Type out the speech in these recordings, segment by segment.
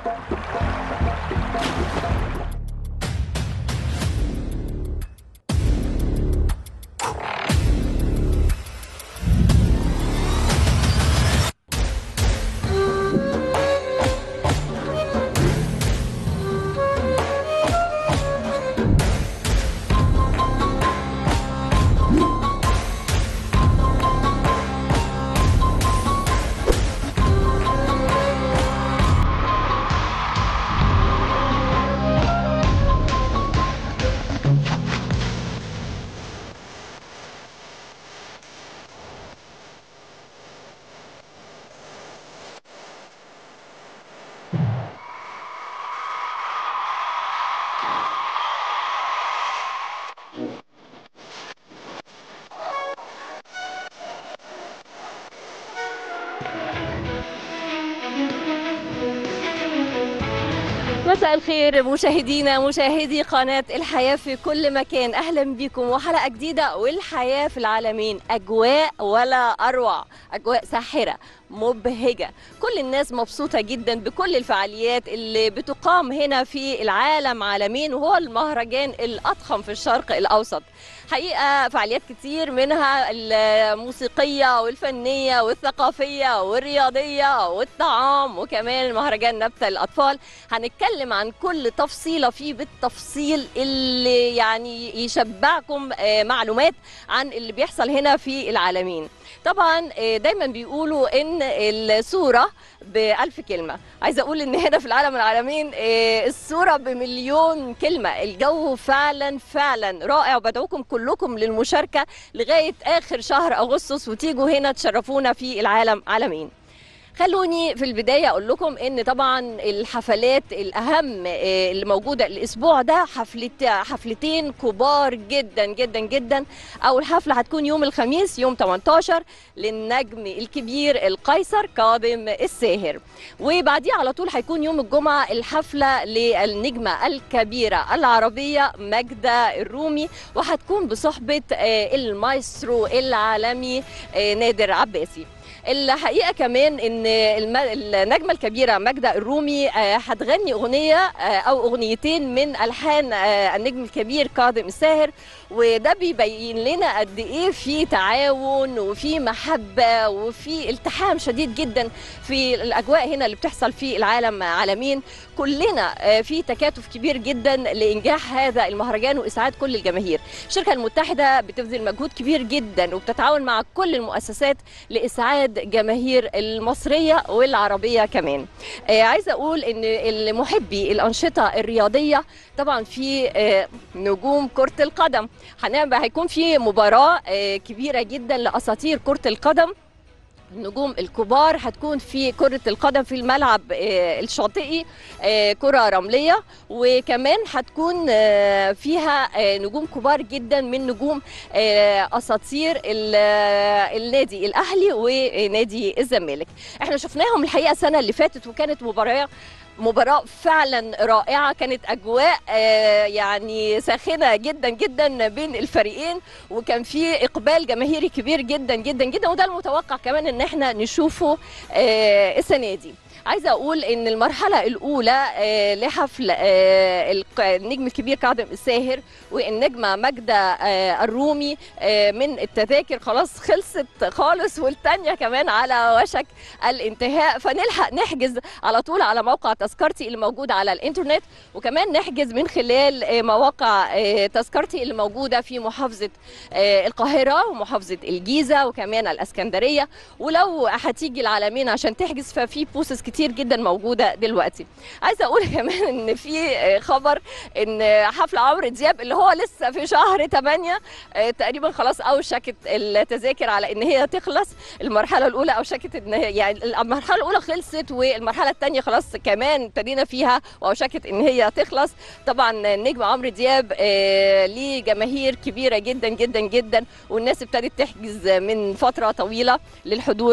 مساء الخير مشاهدينا مشاهدي قناة الحياة في كل مكان أهلا بكم وحلقة جديدة والحياة في العالمين أجواء ولا أروع أجواء ساحرة مبهجة كل الناس مبسوطة جدا بكل الفعاليات اللي بتقام هنا في العالم عالمين وهو المهرجان الأضخم في الشرق الأوسط حقيقة فعاليات كتير منها الموسيقية والفنية والثقافية والرياضية والطعام وكمان مهرجان نبتة الأطفال هنتكلم عن كل تفصيلة فيه بالتفصيل اللي يعني يشبعكم آه، معلومات عن اللي بيحصل هنا في العالمين طبعا آه، دايما بيقولوا ان الصوره بألف كلمة عايزة أقول إن هنا في العالم العالمين آه، الصورة بمليون كلمة الجو فعلا فعلا رائع وبدعوكم كلكم للمشاركة لغاية آخر شهر أغسطس وتيجوا هنا تشرفونا في العالم عالمين خلوني في البداية أقول لكم إن طبعا الحفلات الأهم آه، اللي موجودة الأسبوع ده حفلت حفلتين كبار جدا جدا جدا أول حفلة هتكون يوم الخميس يوم 18 للنجم الكبير القيصر كاظم الساهر وبعديه على طول هيكون يوم الجمعة الحفلة للنجمة الكبيرة العربية ماجدة الرومي وهتكون بصحبة آه، المايسترو العالمي آه، نادر عباسي الحقيقه كمان ان الم- النجمه الكبيره ماجده الرومي آه، هتغني اغنيه آه، او اغنيتين من الحان آه، النجم الكبير كاظم الساهر وده بيبين لنا قد ايه في تعاون وفي محبه وفي التحام شديد جدا في الاجواء هنا اللي بتحصل في العالم عالمين كلنا آه، في تكاتف كبير جدا لانجاح هذا المهرجان واسعاد كل الجماهير الشركه المتحده بتبذل مجهود كبير جدا وبتتعاون مع كل المؤسسات لاسعاد جماهير المصريه والعربيه كمان آه، عايزه اقول ان المحبي الانشطه الرياضيه طبعا في آه، نجوم كره القدم هنعمل هيكون في مباراه آه، كبيره جدا لاساطير كره القدم النجوم الكبار هتكون في كرة القدم في الملعب آه، الشاطئي آه، كرة رملية وكمان هتكون آه، فيها آه، نجوم كبار جدا من نجوم آه، أساطير ال- آه، النادي الأهلي ونادي الزمالك احنا شفناهم الحقيقة السنة اللي فاتت وكانت مباراة مباراة فعلا رائعة كانت أجواء آه، يعني ساخنة جدا جدا بين الفريقين وكان في إقبال جماهيري كبير جدا جدا جدا وده المتوقع كمان إن احنا نشوفه آه، السنة دي عايزه اقول ان المرحله الاولى آه، لحفل آه، الق- النجم الكبير كاظم الساهر والنجمه ماجده آه، الرومي آه، من التذاكر خلاص خلصت خالص والتانيه كمان على وشك الانتهاء فنلحق نحجز على طول على موقع تذكرتي اللي موجود على الانترنت وكمان نحجز من خلال آه، مواقع آه، تذكرتي اللي موجوده في محافظه آه، القاهره ومحافظه الجيزه وكمان الاسكندريه ولو هتيجي العالمين عشان تحجز ففي بوسس كتير جدا موجوده دلوقتي عايزه اقول كمان ان في آه، خبر ان حفل عمرو دياب اللي هو لسه في شهر 8 آه، تقريبا خلاص اوشكت التذاكر على ان هي تخلص المرحله الاولى اوشكت ان هي يعني المرحله الاولى خلصت والمرحله الثانيه خلاص كمان ابتدينا فيها واوشكت ان هي تخلص طبعا النجم عمرو دياب آه، ليه جماهير كبيره جدا جدا جدا والناس ابتدت تحجز من فتره طويله للحضور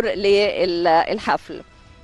للحفل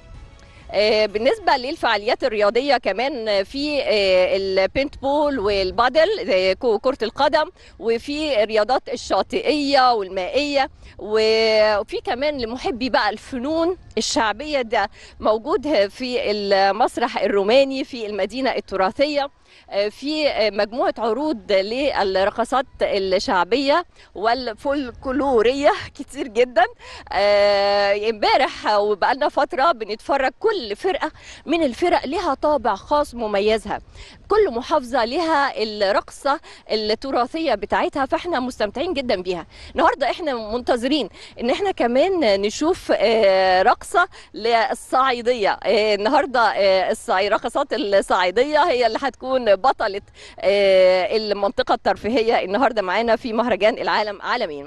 آه، بالنسبة للفعاليات الرياضية كمان آه، في آه، البينت بول والبادل آه، كو- كرة القدم وفي الرياضات الشاطئية والمائية و- وفي كمان لمحبي بقى الفنون الشعبية ده موجود في المسرح الروماني في المدينة التراثية في مجموعة عروض للرقصات الشعبية والفولكلورية كتير جدا امبارح وبقالنا فترة بنتفرج كل فرقة من الفرق لها طابع خاص مميزها كل محافظة لها الرقصة التراثية بتاعتها فاحنا مستمتعين جدا بيها النهاردة احنا منتظرين ان احنا كمان نشوف رقصة للصعيدية النهاردة الرقصات الصعيدية هي اللي هتكون بطلة المنطقة الترفيهية النهاردة معانا في مهرجان العالم عالمين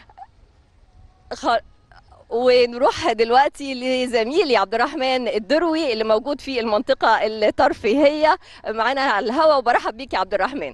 ونروح دلوقتي لزميلي عبد الرحمن الدروي اللي موجود في المنطقة الترفيهية معانا على الهوا وبرحب بيك يا عبد الرحمن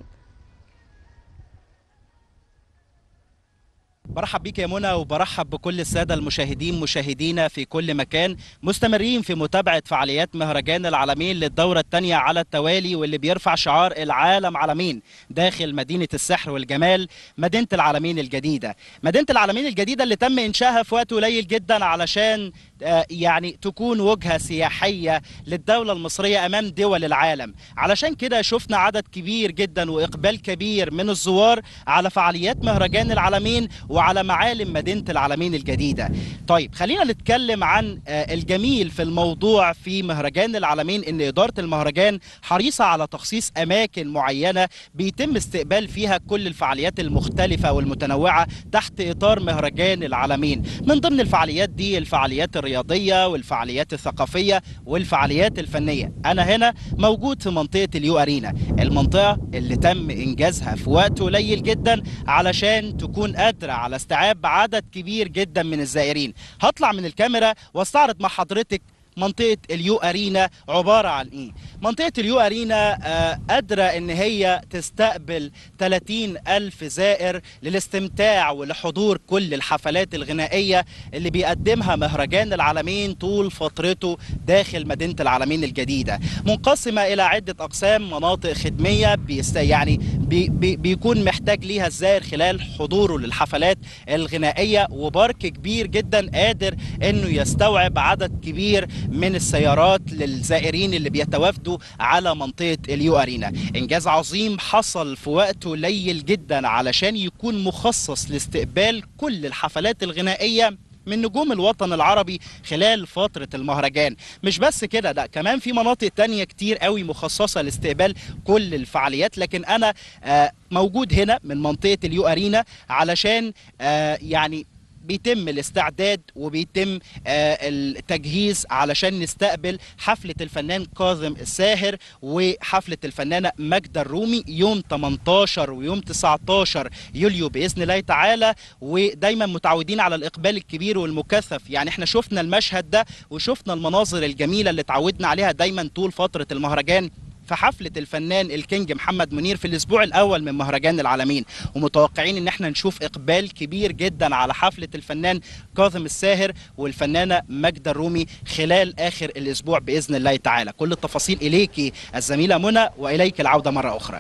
برحب بيك يا منى وبرحب بكل السادة المشاهدين مشاهدينا في كل مكان مستمرين في متابعة فعاليات مهرجان العالمين للدورة الثانية على التوالي واللي بيرفع شعار العالم عالمين داخل مدينة السحر والجمال مدينة العالمين الجديدة مدينة العالمين الجديدة اللي تم إنشائها في وقت قليل جدا علشان يعني تكون وجهة سياحية للدولة المصرية أمام دول العالم علشان كده شفنا عدد كبير جدا وإقبال كبير من الزوار على فعاليات مهرجان العالمين وعلى معالم مدينة العالمين الجديدة طيب خلينا نتكلم عن الجميل في الموضوع في مهرجان العالمين ان إدارة المهرجان حريصة على تخصيص أماكن معينة بيتم استقبال فيها كل الفعاليات المختلفة والمتنوعة تحت إطار مهرجان العالمين من ضمن الفعاليات دي الفعاليات الرياضية والفعاليات الثقافية والفعاليات الفنية أنا هنا موجود في منطقة اليو أرينا المنطقة اللي تم إنجازها في وقت قليل جدا علشان تكون قادرة على استيعاب عدد كبير جدا من الزائرين هطلع من الكاميرا واستعرض مع حضرتك منطقة اليو أرينا عبارة عن إيه؟ منطقة اليو أرينا آه قادرة إن هي تستقبل 30 ألف زائر للاستمتاع ولحضور كل الحفلات الغنائية اللي بيقدمها مهرجان العالمين طول فترته داخل مدينة العالمين الجديدة منقسمة إلى عدة أقسام مناطق خدمية بيست يعني بي بي بيكون محتاج ليها الزائر خلال حضوره للحفلات الغنائية وبارك كبير جدا قادر إنه يستوعب عدد كبير من السيارات للزائرين اللي بيتوافدوا على منطقة اليو أرينا إنجاز عظيم حصل في وقت قليل جدا علشان يكون مخصص لاستقبال كل الحفلات الغنائية من نجوم الوطن العربي خلال فترة المهرجان مش بس كده ده كمان في مناطق تانية كتير قوي مخصصة لاستقبال كل الفعاليات لكن أنا آه موجود هنا من منطقة اليو أرينا علشان آه يعني بيتم الاستعداد وبيتم آه التجهيز علشان نستقبل حفلة الفنان كاظم الساهر وحفلة الفنانة ماجدة الرومي يوم 18 ويوم 19 يوليو بإذن الله تعالى ودايما متعودين على الإقبال الكبير والمكثف يعني احنا شفنا المشهد ده وشفنا المناظر الجميلة اللي تعودنا عليها دايما طول فترة المهرجان في حفلة الفنان الكينج محمد منير في الأسبوع الأول من مهرجان العالمين ومتوقعين إن احنا نشوف إقبال كبير جدا على حفلة الفنان كاظم الساهر والفنانة ماجدة الرومي خلال آخر الأسبوع بإذن الله تعالى كل التفاصيل إليك الزميلة منى وإليك العودة مرة أخرى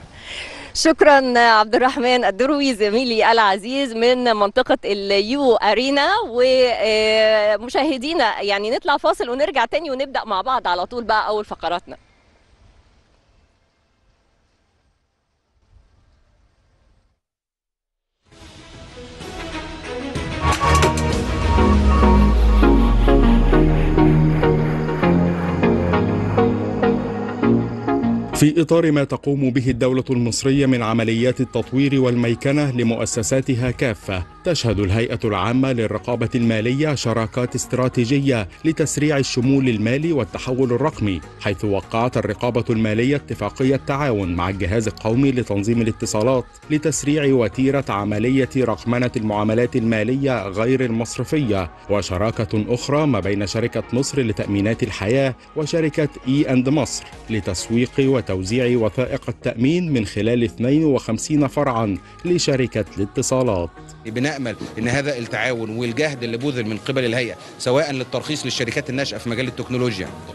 شكرا عبد الرحمن الدروي زميلي العزيز من منطقة اليو أرينا ومشاهدينا يعني نطلع فاصل ونرجع تاني ونبدأ مع بعض على طول بقى أول فقراتنا في إطار ما تقوم به الدولة المصرية من عمليات التطوير والميكنة لمؤسساتها كافة تشهد الهيئة العامة للرقابة المالية شراكات استراتيجية لتسريع الشمول المالي والتحول الرقمي حيث وقعت الرقابة المالية اتفاقية تعاون مع الجهاز القومي لتنظيم الاتصالات لتسريع وتيرة عملية رقمنة المعاملات المالية غير المصرفية وشراكة أخرى ما بين شركة مصر لتأمينات الحياة وشركة إي أند مصر لتسويق وتوزيع وثائق التأمين من خلال 52 فرعا لشركة الاتصالات بنأمل ان هذا التعاون والجهد اللي بذل من قبل الهيئه سواء للترخيص للشركات الناشئه في مجال التكنولوجيا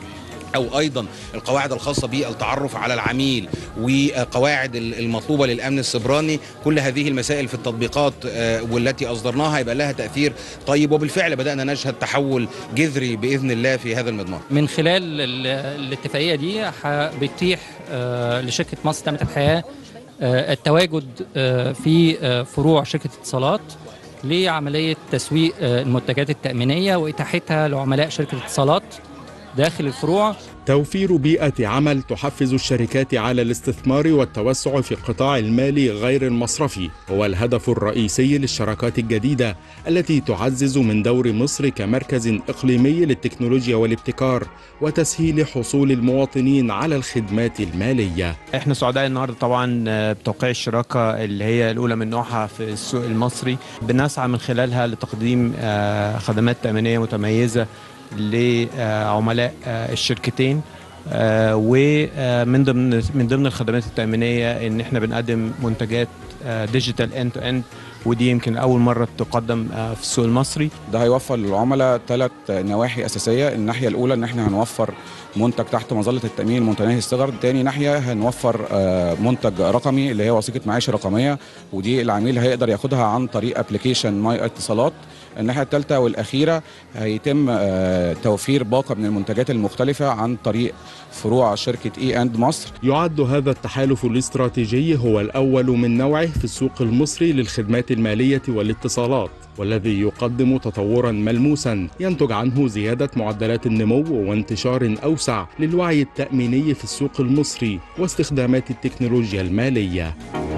او ايضا القواعد الخاصه بالتعرف على العميل وقواعد المطلوبه للامن السيبراني كل هذه المسائل في التطبيقات آه، والتي اصدرناها هيبقى لها تاثير طيب وبالفعل بدانا نشهد تحول جذري باذن الله في هذا المضمار من خلال ال- الاتفاقيه دي ح- بتتيح آه، لشركه مصر تامه الحياه آه، التواجد آه، في آه، فروع شركه اتصالات لعمليه تسويق آه، المنتجات التامينيه واتاحتها لعملاء شركه اتصالات داخل الفروع توفير بيئة عمل تحفز الشركات على الاستثمار والتوسع في القطاع المالي غير المصرفي هو الهدف الرئيسي للشراكات الجديدة التي تعزز من دور مصر كمركز إقليمي للتكنولوجيا والابتكار وتسهيل حصول المواطنين على الخدمات المالية احنا سعداء النهارده طبعا آه، بتوقيع الشراكه اللي هي الاولى من نوعها في السوق المصري بنسعى من خلالها لتقديم آه، خدمات تامينيه متميزه لعملاء آه، الشركتين آه، ومن ضمن من ضمن الخدمات التامينيه ان احنا بنقدم منتجات ديجيتال اند تو اند ودي يمكن اول مره تقدم آه، في السوق المصري ده هيوفر للعملاء ثلاث نواحي اساسيه الناحيه الاولى ان احنا هنوفر منتج تحت مظله التامين المتناهي الصغر تاني ناحيه هنوفر آه، منتج رقمي اللي هي وثيقه معاش رقميه ودي العميل هيقدر ياخدها عن طريق ابلكيشن ماي اتصالات الناحيه الثالثه والاخيره هيتم آه، توفير باقه من المنتجات المختلفه عن طريق فروع شركه اي اند مصر يعد هذا التحالف الاستراتيجي هو الأول من نوعه في السوق المصري للخدمات المالية والاتصالات والذي يقدم تطورا ملموسا ينتج عنه زيادة معدلات النمو وانتشار أوسع للوعي التأميني في السوق المصري واستخدامات التكنولوجيا المالية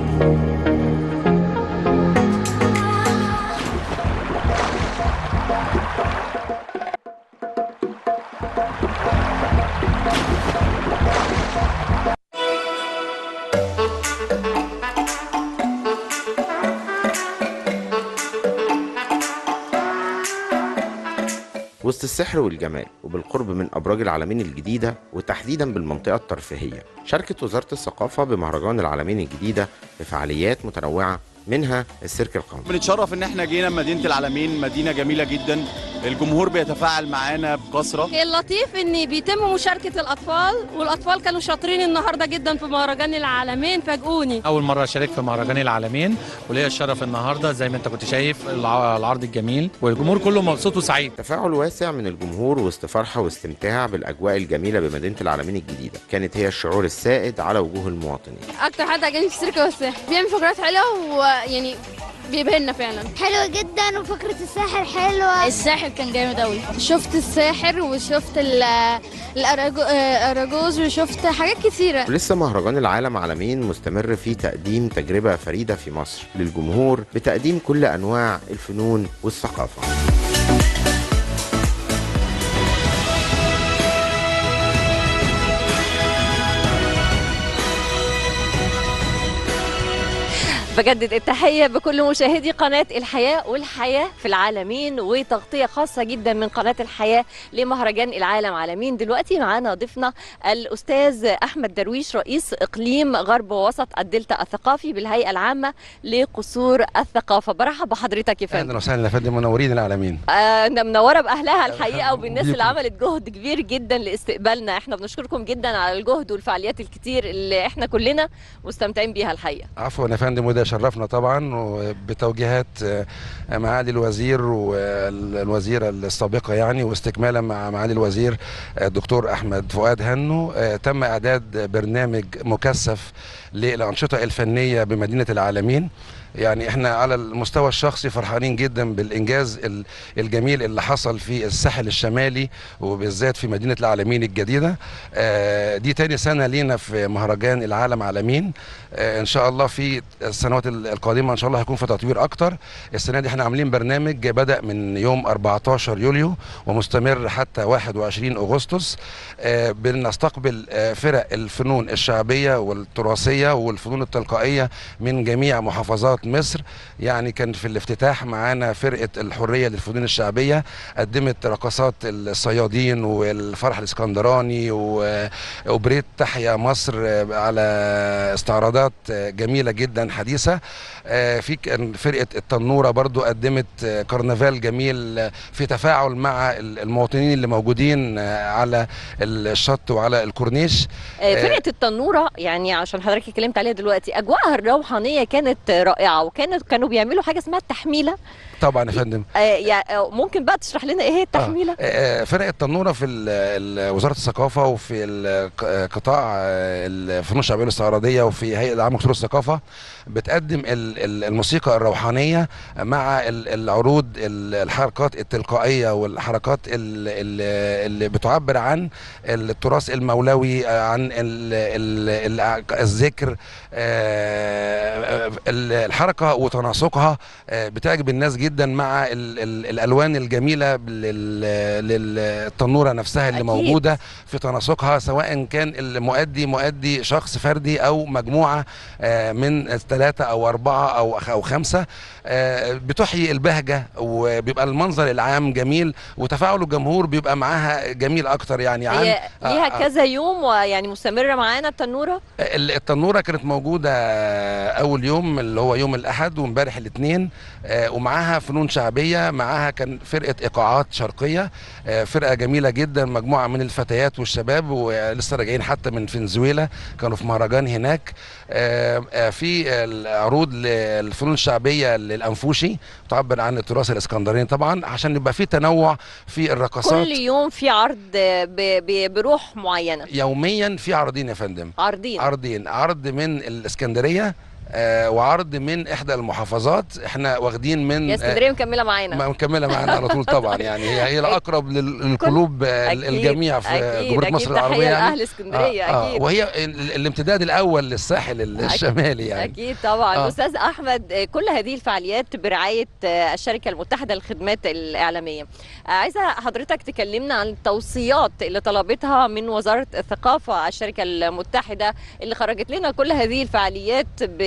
وسط السحر والجمال وبالقرب من أبراج العالمين الجديدة وتحديدا بالمنطقة الترفيهية شاركت وزارة الثقافة بمهرجان العالمين الجديدة بفعاليات متنوعة منها السيرك القومي بنتشرف ان احنا جينا مدينه العالمين مدينه جميله جدا الجمهور بيتفاعل معانا بكثره اللطيف ان بيتم مشاركه الاطفال والاطفال كانوا شاطرين النهارده جدا في مهرجان العالمين فاجئوني اول مره اشارك في مهرجان العالمين وليا الشرف النهارده زي ما انت كنت شايف الع- العرض الجميل والجمهور كله مبسوط وسعيد تفاعل واسع من الجمهور وسط فرحة واستمتاع بالأجواء الجميلة بمدينة العالمين الجديدة كانت هي الشعور السائد على وجوه المواطنين اكتر حد عجبني في السيرك هو الساحل بيعمل فقرات حلوه ويعني بيبهرنا فعلا حلوة جدا وفكرة الساحل حلوة الساحل كان جامد قوي شفت الساحر وشفت ال- الأراجو- آه، الاراجوز وشفت حاجات كتيره ولسه مهرجان العالم عالمين مستمر في تقديم تجربة فريدة في مصر للجمهور بتقديم كل أنواع الفنون والثقافة بجدد التحية بكل مشاهدي قناة الحياة والحياة في العالمين وتغطية خاصة جدا من قناة الحياة لمهرجان العالم عالمين دلوقتي معانا ضيفنا الأستاذ أحمد درويش رئيس إقليم غرب ووسط الدلتا الثقافي بالهيئة العامة لقصور الثقافة برحب بحضرتك يا فندم اهلا وسهلا يا فندم منورين العالمين آه، أنا منورة بأهلها الحقيقة وبالناس اللي بيكم. عملت جهد كبير جدا لاستقبالنا احنا بنشكركم جدا على الجهد والفعاليات الكتير اللي احنا كلنا مستمتعين بيها الحقيقة عفوا يا فندم وده شرفنا طبعا وبتوجيهات آه، معالي الوزير والوزيره السابقه يعني واستكمالا مع معالي الوزير آه، الدكتور احمد فؤاد هنو آه، تم اعداد برنامج مكثف للانشطه الفنيه بمدينه العالمين يعني احنا على المستوى الشخصي فرحانين جدا بالانجاز ال- الجميل اللي حصل في الساحل الشمالي وبالذات في مدينه العالمين الجديده آه، دي تاني سنه لينا في مهرجان العالم عالمين آه، ان شاء الله في السنوات ال- القادمه ان شاء الله هيكون في تطوير اكتر السنه دي احنا عاملين برنامج بدا من يوم 14 يوليو ومستمر حتى 21 اغسطس آه، بنستقبل آه، فرق الفنون الشعبيه والتراثيه والفنون التلقائيه من جميع محافظات وزاره مصر يعني كان في الافتتاح معانا فرقه الحريه للفنون الشعبيه قدمت رقصات الصيادين والفرح الاسكندراني واوبريت تحيا مصر على استعراضات جميله جدا حديثه آه، في كان فرقه التنوره برضو قدمت آه، كرنفال جميل آه، في تفاعل مع ال- المواطنين اللي موجودين آه، على الشط وعلى الكورنيش آه، آه، فرقه التنوره يعني عشان حضرتك اتكلمت عليها دلوقتي اجواءها الروحانيه كانت رائعه وكانت كانوا بيعملوا حاجه اسمها التحميله طبعا يا فندم آه، يعني آه، ممكن بقى تشرح لنا ايه هي التحميله آه، فرقه التنوره في ال- ال- وزاره الثقافه وفي ال- ق- قطاع آه، الفنون الشعبيه الاستعراضيه وفي هيئه العامه لقصور الثقافه بتقدم ال- ال- الموسيقى الروحانيه مع ال- العروض ال- الحركات التلقائيه والحركات ال- ال- اللي بتعبر عن التراث المولوي آه، عن ال- ال- ال- الذكر آه، ال- الحركه وتناسقها آه، بتعجب الناس جدا مع ال ال الالوان الجميله لل- للتنوره نفسها اللي أكيد. موجوده في تناسقها سواء كان المؤدي مؤدي شخص فردي او مجموعه آه، من ثلاثه او اربعه او او خمسه آه، بتحيي البهجه وبيبقى المنظر العام جميل وتفاعل الجمهور بيبقى معاها جميل اكتر يعني عن هي ليها آه، آه. كذا يوم ويعني مستمره معانا التنوره ال- التنوره كانت موجوده اول يوم اللي هو يوم الاحد وامبارح الاثنين ومعاها فنون شعبيه معاها كان فرقه ايقاعات شرقيه آه، فرقه جميله جدا مجموعه من الفتيات والشباب ولسه راجعين حتى من فنزويلا كانوا في مهرجان هناك آه، آه، في العروض للفنون الشعبيه للانفوشي تعبر عن التراث الاسكندراني طبعا عشان يبقى في تنوع في الرقصات كل يوم في عرض ب- ب- بروح معينه يوميا في عرضين يا فندم عرضين عرضين عرض من الاسكندريه آه وعرض من احدى المحافظات احنا واخدين من يا اسكندريه مكمله معانا ما مكمله معانا على طول طبعا يعني هي هي الاقرب لل- للقلوب آه، أكيد، الجميع في أكيد، جمهوريه أكيد مصر تحية العربيه يعني لأهل اسكندرية، آه أكيد. آه وهي ال- الامتداد الاول للساحل الشمالي يعني اكيد طبعا آه. استاذ احمد آه، كل هذه الفعاليات برعايه آه، الشركه المتحده للخدمات الاعلاميه آه، عايزه حضرتك تكلمنا عن التوصيات اللي طلبتها من وزاره الثقافه الشركه المتحده اللي خرجت لنا كل هذه الفعاليات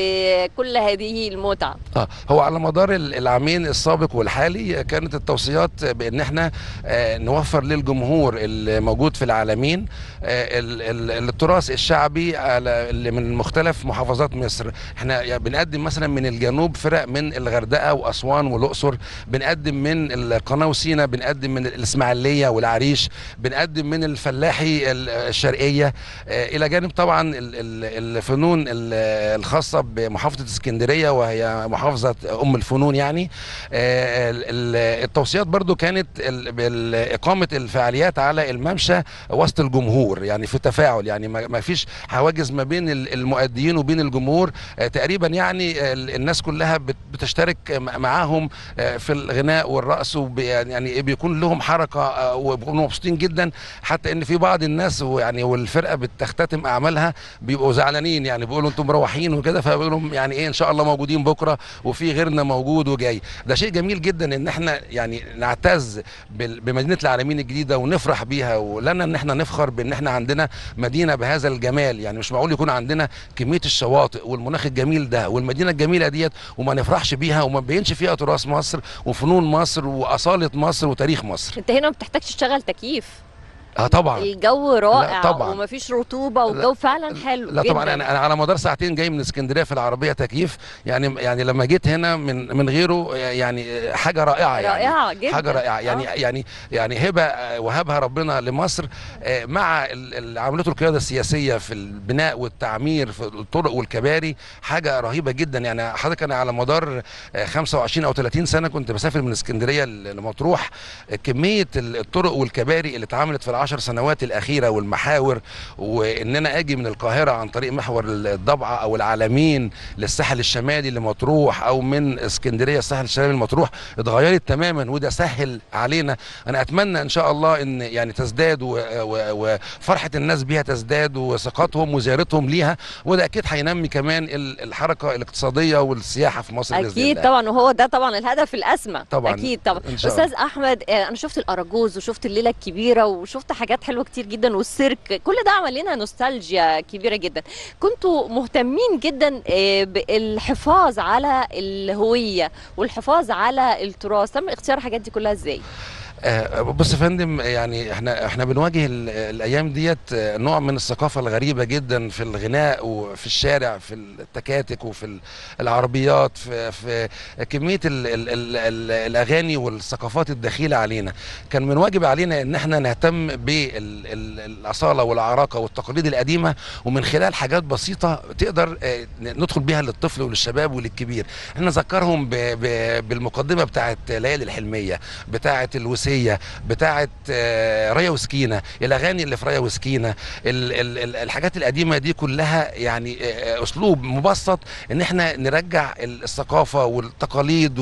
بكل هذه المتعه اه هو على مدار ال- العامين السابق والحالي كانت التوصيات بان احنا آه، نوفر للجمهور الموجود في العالمين آه، ال- ال- التراث الشعبي على اللي من مختلف محافظات مصر احنا يعني بنقدم مثلا من الجنوب فرق من الغردقه واسوان والاقصر بنقدم من القناه وسينا بنقدم من الاسماعيليه والعريش بنقدم من الفلاحي ال- الشرقيه آه، الى جانب طبعا ال- ال- الفنون ال- الخاصه بمحافظه اسكندريه وهي محافظه ام الفنون يعني آه، ال- ال- التوصيات برضو كانت ال- بال- اقامه الفعاليات على الممشى وسط الجمهور يعني في تفاعل يعني ما ما فيش حواجز ما بين ال- المؤديين وبين الجمهور آه، تقريبا يعني ال- الناس كلها بت- بتشترك م- معاهم آه، في الغناء والرقص وب- يعني بيكون لهم حركه آه، وبيكونوا مبسوطين جدا حتى ان في بعض الناس ويعني والفرقه بتختتم اعمالها بيبقوا زعلانين يعني بيقولوا انتم مروحين وكده فبيقولوا لهم يعني ايه ان شاء الله موجودين بكره وفي غيرنا موجود وجاي ده شيء جميل جدا ان احنا يعني نعتز بال- بمدينه العالمين الجديده ونفرح بيها ولنا ان احنا نفخر بان احنا عندنا مدينه بهذا الجمال يعني مش معقول يكون عندنا كميه الشواطئ والمناخ الجميل ده والمدينه الجميله ديت وما نفرحش بيها وما نبينش فيها تراث مصر وفنون مصر واصاله مصر وتاريخ مصر انت هنا ما بتحتاجش تشتغل تكييف اه طبعا الجو رائع طبعاً. ومفيش رطوبه والجو فعلا حلو لا طبعا جداً. انا انا على مدار ساعتين جاي من اسكندريه في العربيه تكييف يعني يعني لما جيت هنا من من غيره يعني حاجه رائعه يعني رائعة جداً. حاجه رائعه يعني آه. يعني يعني هبه آه، وهبها ربنا لمصر آه، مع ال- ال- عملته القياده السياسيه في البناء والتعمير في الطرق والكباري حاجه رهيبه جدا يعني حضرتك انا على مدار آه، 25 او 30 سنه كنت بسافر من اسكندريه ل- لمطروح آه، كميه ال- الطرق والكباري اللي اتعملت في العشر سنوات الاخيره والمحاور وان انا اجي من القاهره عن طريق محور الضبعه او العالمين للساحل الشمالي لمطروح او من اسكندريه الساحل الشمالي لمطروح اتغيرت تماما وده سهل علينا انا اتمنى ان شاء الله ان يعني تزداد و- و- وفرحه الناس بيها تزداد وثقتهم وزيارتهم ليها وده اكيد هينمي كمان ال- الحركه الاقتصاديه والسياحه في مصر بإذن اكيد الله. طبعا وهو ده طبعا الهدف الاسمى طبعاً. اكيد طبعا إن شاء الله. استاذ احمد آه، انا شفت الاراجوز وشفت الليله الكبيره وشفت حاجات حلوه كتير جدا والسيرك كل ده عمل لنا نوستالجيا كبيره جدا كنتوا مهتمين جدا آه، بالحفاظ على الهويه والحفاظ على التراث تم اختيار الحاجات دي كلها ازاي آه، بص يا فندم يعني احنا احنا بنواجه ال- الايام ديت آه، نوع من الثقافه الغريبه جدا في الغناء وفي الشارع في التكاتك وفي ال- العربيات في, في كميه ال ال ال ال الاغاني والثقافات الدخيله علينا كان من واجب علينا ان احنا نهتم بالاصاله والعراقه والتقاليد القديمه ومن خلال حاجات بسيطه تقدر آه، ندخل بيها للطفل وللشباب وللكبير احنا نذكرهم ب- ب- بالمقدمه بتاعه ليالي الحلميه بتاعه الوسيه بتاعه آه، رايه وسكينه الاغاني اللي في رايه وسكينه ال- ال- ال- الحاجات القديمه دي كلها يعني آه، اسلوب مبسط ان احنا نرجع ال- الثقافه والتقاليد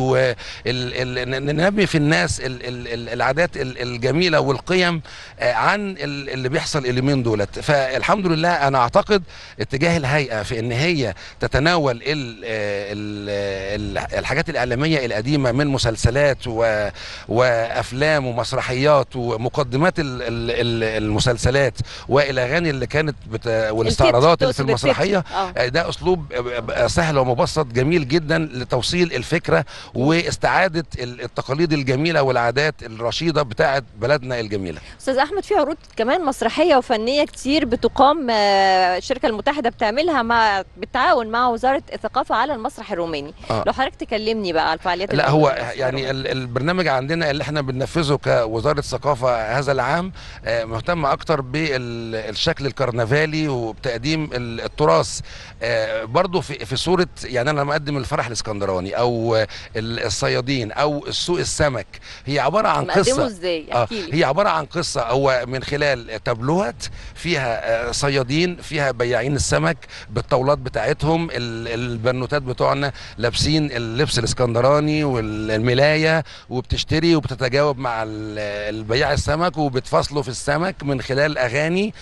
وننمي في الناس ال- ال- ال- العادات ال- الجميله والقيم آه، عن ال- اللي بيحصل اليومين دولت فالحمد لله انا اعتقد اتجاه الهيئه في ان هي تتناول ال ال ال الحاجات الاعلاميه القديمه من مسلسلات و وافلام ومسرحيات ومقدمات ال ال ال المسلسلات والاغاني اللي كانت بت والاستعراضات اللي في تقصد التتر. المسرحيه آه. آه، ده اسلوب آه، سهل ومبسط جميل جدا لتوصيل الفكره واستعاده ال- التقاليد الجميله والعادات الرشيده بتاعه بلدنا الجميله استاذ احمد في عروض كمان مسرحيه وفنيه كتير بتقام آه، الشركه المتحده بتعملها مع بالتعاون مع وزاره الثقافه على المسرح الروماني آه. لو حضرتك تكلمني بقى على الفعاليات اللي لا موجودة هو على المسرح يعني ال- البرنامج عندنا اللي احنا بننفذه كوزاره ثقافه هذا العام آه، مهتم اكتر بالشكل الكرنفالي وبتقديم ال- التراث آه، برضو في في صوره يعني انا لما اقدم الفرح الاسكندراني او آه، ال- الصيادين او السوق السمك هي عباره عن مقدمه قصه ازاي اه احكي لي هي عباره عن قصه هو من خلال تابلوهات فيها آه، صيادين فيها بياعين السمك بالطاولات بتاعتهم ال- البنوتات بتوعنا لابسين اللبس الاسكندراني والملايه وبتشتري وبتتجاوب مع ال- البياع السمك وبتفاصلوا في السمك من خلال اغاني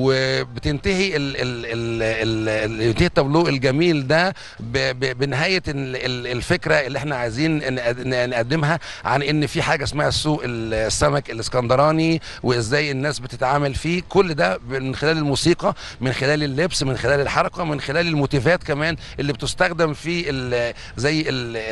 وبتنتهي ال ال ال ال ال ينتهي التابلو الجميل ده ب- ب- بنهايه ال- ال- الفكره اللي احنا عايزين نقد- نقدمها عن ان في حاجه اسمها السوق السمك الاسكندراني وازاي الناس بتتعامل فيه كل ده من خلال الموسيقى من خلال اللبس من خلال الحركه من خلال الموتيفات كمان اللي بتستخدم في ال- زي ال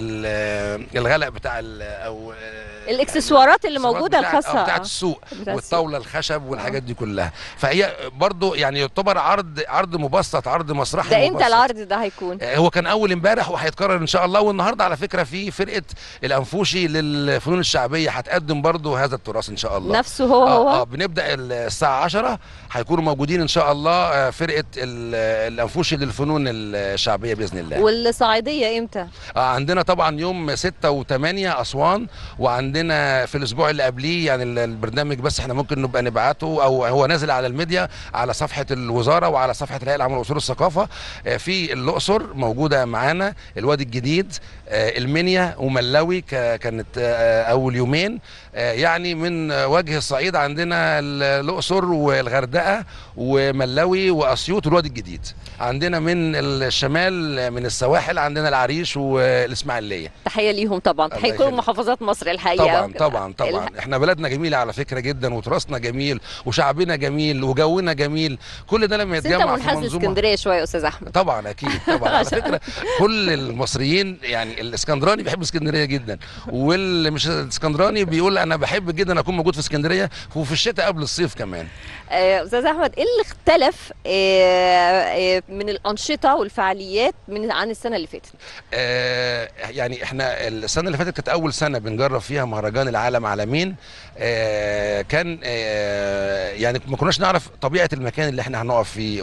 ال الغلق بتاع ال- او الاكسسوارات اللي موجوده بتاعت- الخاصه آه، بتاعت آه. السوق بتاعت السوق. والطاوله الخشب والحاجات دي كلها فهي برضو يعني يعتبر عرض عرض مبسط عرض مسرحي ده امتى مبسط. العرض ده هيكون آه، هو كان اول امبارح وهيتكرر ان شاء الله والنهارده على فكره في فرقه الانفوشي للفنون الشعبيه هتقدم برضو هذا التراث ان شاء الله نفسه هو آه هو اه بنبدا الساعه 10 هيكونوا موجودين ان شاء الله آه، فرقه ال- الانفوشي للفنون الشعبيه باذن الله والصعيديه امتى آه عندنا طبعا يوم 6 و8 اسوان وعندنا في الاسبوع اللي قبليه يعني ال- البرنامج بس احنا ممكن نبقى نبعته او هو نازل على الميديا على صفحه الوزاره وعلى صفحه الهيئه العامه لاصول الثقافه آه في الاقصر موجوده معانا الوادي الجديد آه المنيا وملاوي ك- كانت آه اول يومين آه يعني من آه، وجه الصعيد عندنا ال- الاقصر والغردقه وملاوي واسيوط والوادي الجديد عندنا من الشمال من السواحل عندنا العريش والاسماعيليه تحيه ليهم طبعا تحيه كل محافظات مصر الحقيقه طبعا طبعا طبعا احنا بلدنا جميله على فكره جدا وتراثنا جميل وشعبنا جميل وجونا جميل كل ده لما بس انت يتجمع في منحاز منظومه لاسكندريه شويه يا استاذ احمد طبعا اكيد طبعا على فكره كل المصريين يعني الاسكندراني بيحب اسكندريه جدا واللي مش الاسكندراني بيقول انا بحب جدا اكون موجود في اسكندريه وفي الشتاء قبل الصيف كمان آه، استاذ احمد ايه اللي اختلف آه، آه، من الانشطه والفعاليات من عن السنه اللي فاتت آه، يعني احنا السنه اللي فاتت كانت اول سنه بنجرب فيها مهرجان العالم عالمين آه، كان آه، يعني ما كناش نعرف طبيعه المكان اللي احنا هنقف فيه